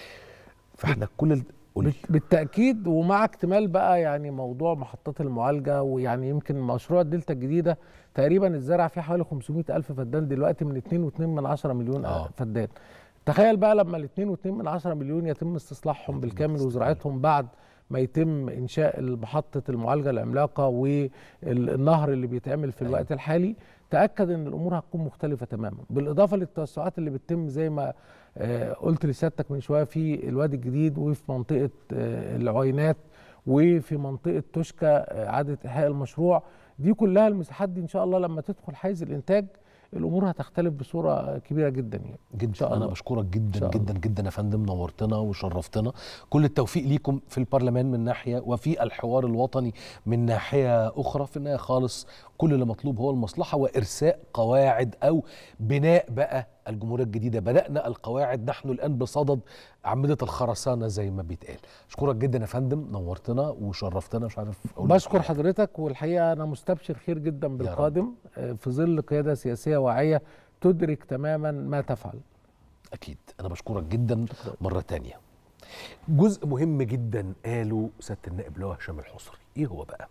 فاحنا كل ال- قولي. بت- بالتاكيد ومع اكتمال بقى يعني موضوع محطات المعالجه ويعني يمكن مشروع الدلتا الجديده تقريبا اتزرع فيه حوالي 500 الف فدان دلوقتي من 2.2 من 10 مليون آه. فدان تخيل بقى لما ال 2.2 من 10 مليون يتم استصلاحهم بالكامل وزراعتهم بعد ما يتم انشاء محطه المعالجه العملاقه والنهر اللي بيتعمل في الوقت الحالي تاكد ان الامور هتكون مختلفه تماما بالاضافه للتوسعات اللي بتتم زي ما آه، قلت لسيادتك من شويه في الوادي الجديد وفي منطقه آه، العوينات وفي منطقه توشكا آه، اعاده احياء المشروع دي كلها المساحات دي ان شاء الله لما تدخل حيز الانتاج الامور هتختلف بصوره كبيره جدا يعني جدا شاء انا الله. بشكرك إن جدا شاء الله. جدا جدا يا فندم نورتنا وشرفتنا كل التوفيق ليكم في البرلمان من ناحيه وفي الحوار الوطني من ناحيه اخرى في النهايه خالص كل اللي مطلوب هو المصلحه وارساء قواعد او بناء بقى الجمهوريه الجديده بدانا القواعد نحن الان بصدد اعمده الخرسانه زي ما بيتقال اشكرك جدا يا فندم نورتنا وشرفتنا مش عارف أقول لك بشكر إيه. حضرتك والحقيقه انا مستبشر خير جدا رب. بالقادم آه، في ظل قياده سياسيه واعيه تدرك تماما ما تفعل أكيد أنا بشكرك جدا مرة تانية جزء مهم جدا قاله سيادة النائب اللي هو هشام الحصري إيه هو بقى؟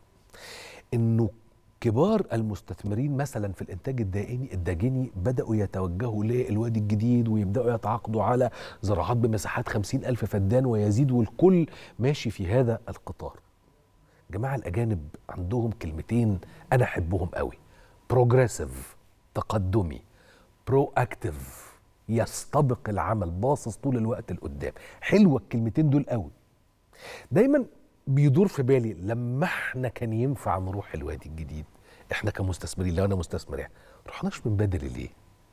إنه كبار المستثمرين مثلا في الإنتاج الدائمي الداجني بدأوا يتوجهوا للوادي الجديد ويبدأوا يتعاقدوا على زراعات بمساحات خمسين ألف فدان ويزيد والكل ماشي في هذا القطار جماعة الأجانب عندهم كلمتين أنا أحبهم قوي بروجريسيف تقدمي برو اكتيف يستبق العمل باصص طول الوقت لقدام حلوه الكلمتين دول قوي دايما بيدور في بالي لما احنا كان ينفع نروح الوادي الجديد احنا كمستثمرين لو انا مستثمر يعني رحناش من بدري ليه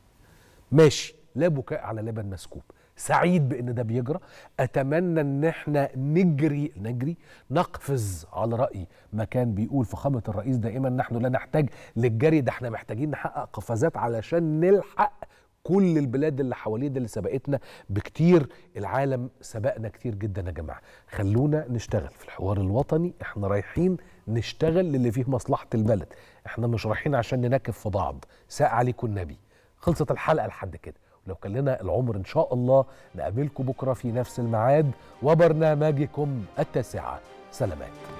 ماشي لا بكاء على لبن مسكوب سعيد بان ده بيجرى اتمنى ان احنا نجري نجري نقفز على راي ما كان بيقول فخامه الرئيس دائما نحن لا نحتاج للجري ده احنا محتاجين نحقق قفزات علشان نلحق كل البلاد اللي حوالينا اللي سبقتنا بكتير العالم سبقنا كتير جدا يا جماعه خلونا نشتغل في الحوار الوطني احنا رايحين نشتغل للي فيه مصلحه البلد احنا مش رايحين عشان ننكف في بعض ساء عليكم النبي خلصت الحلقه لحد كده ولو كان لنا العمر ان شاء الله نقابلكم بكره في نفس الميعاد وبرنامجكم التاسعه سلامات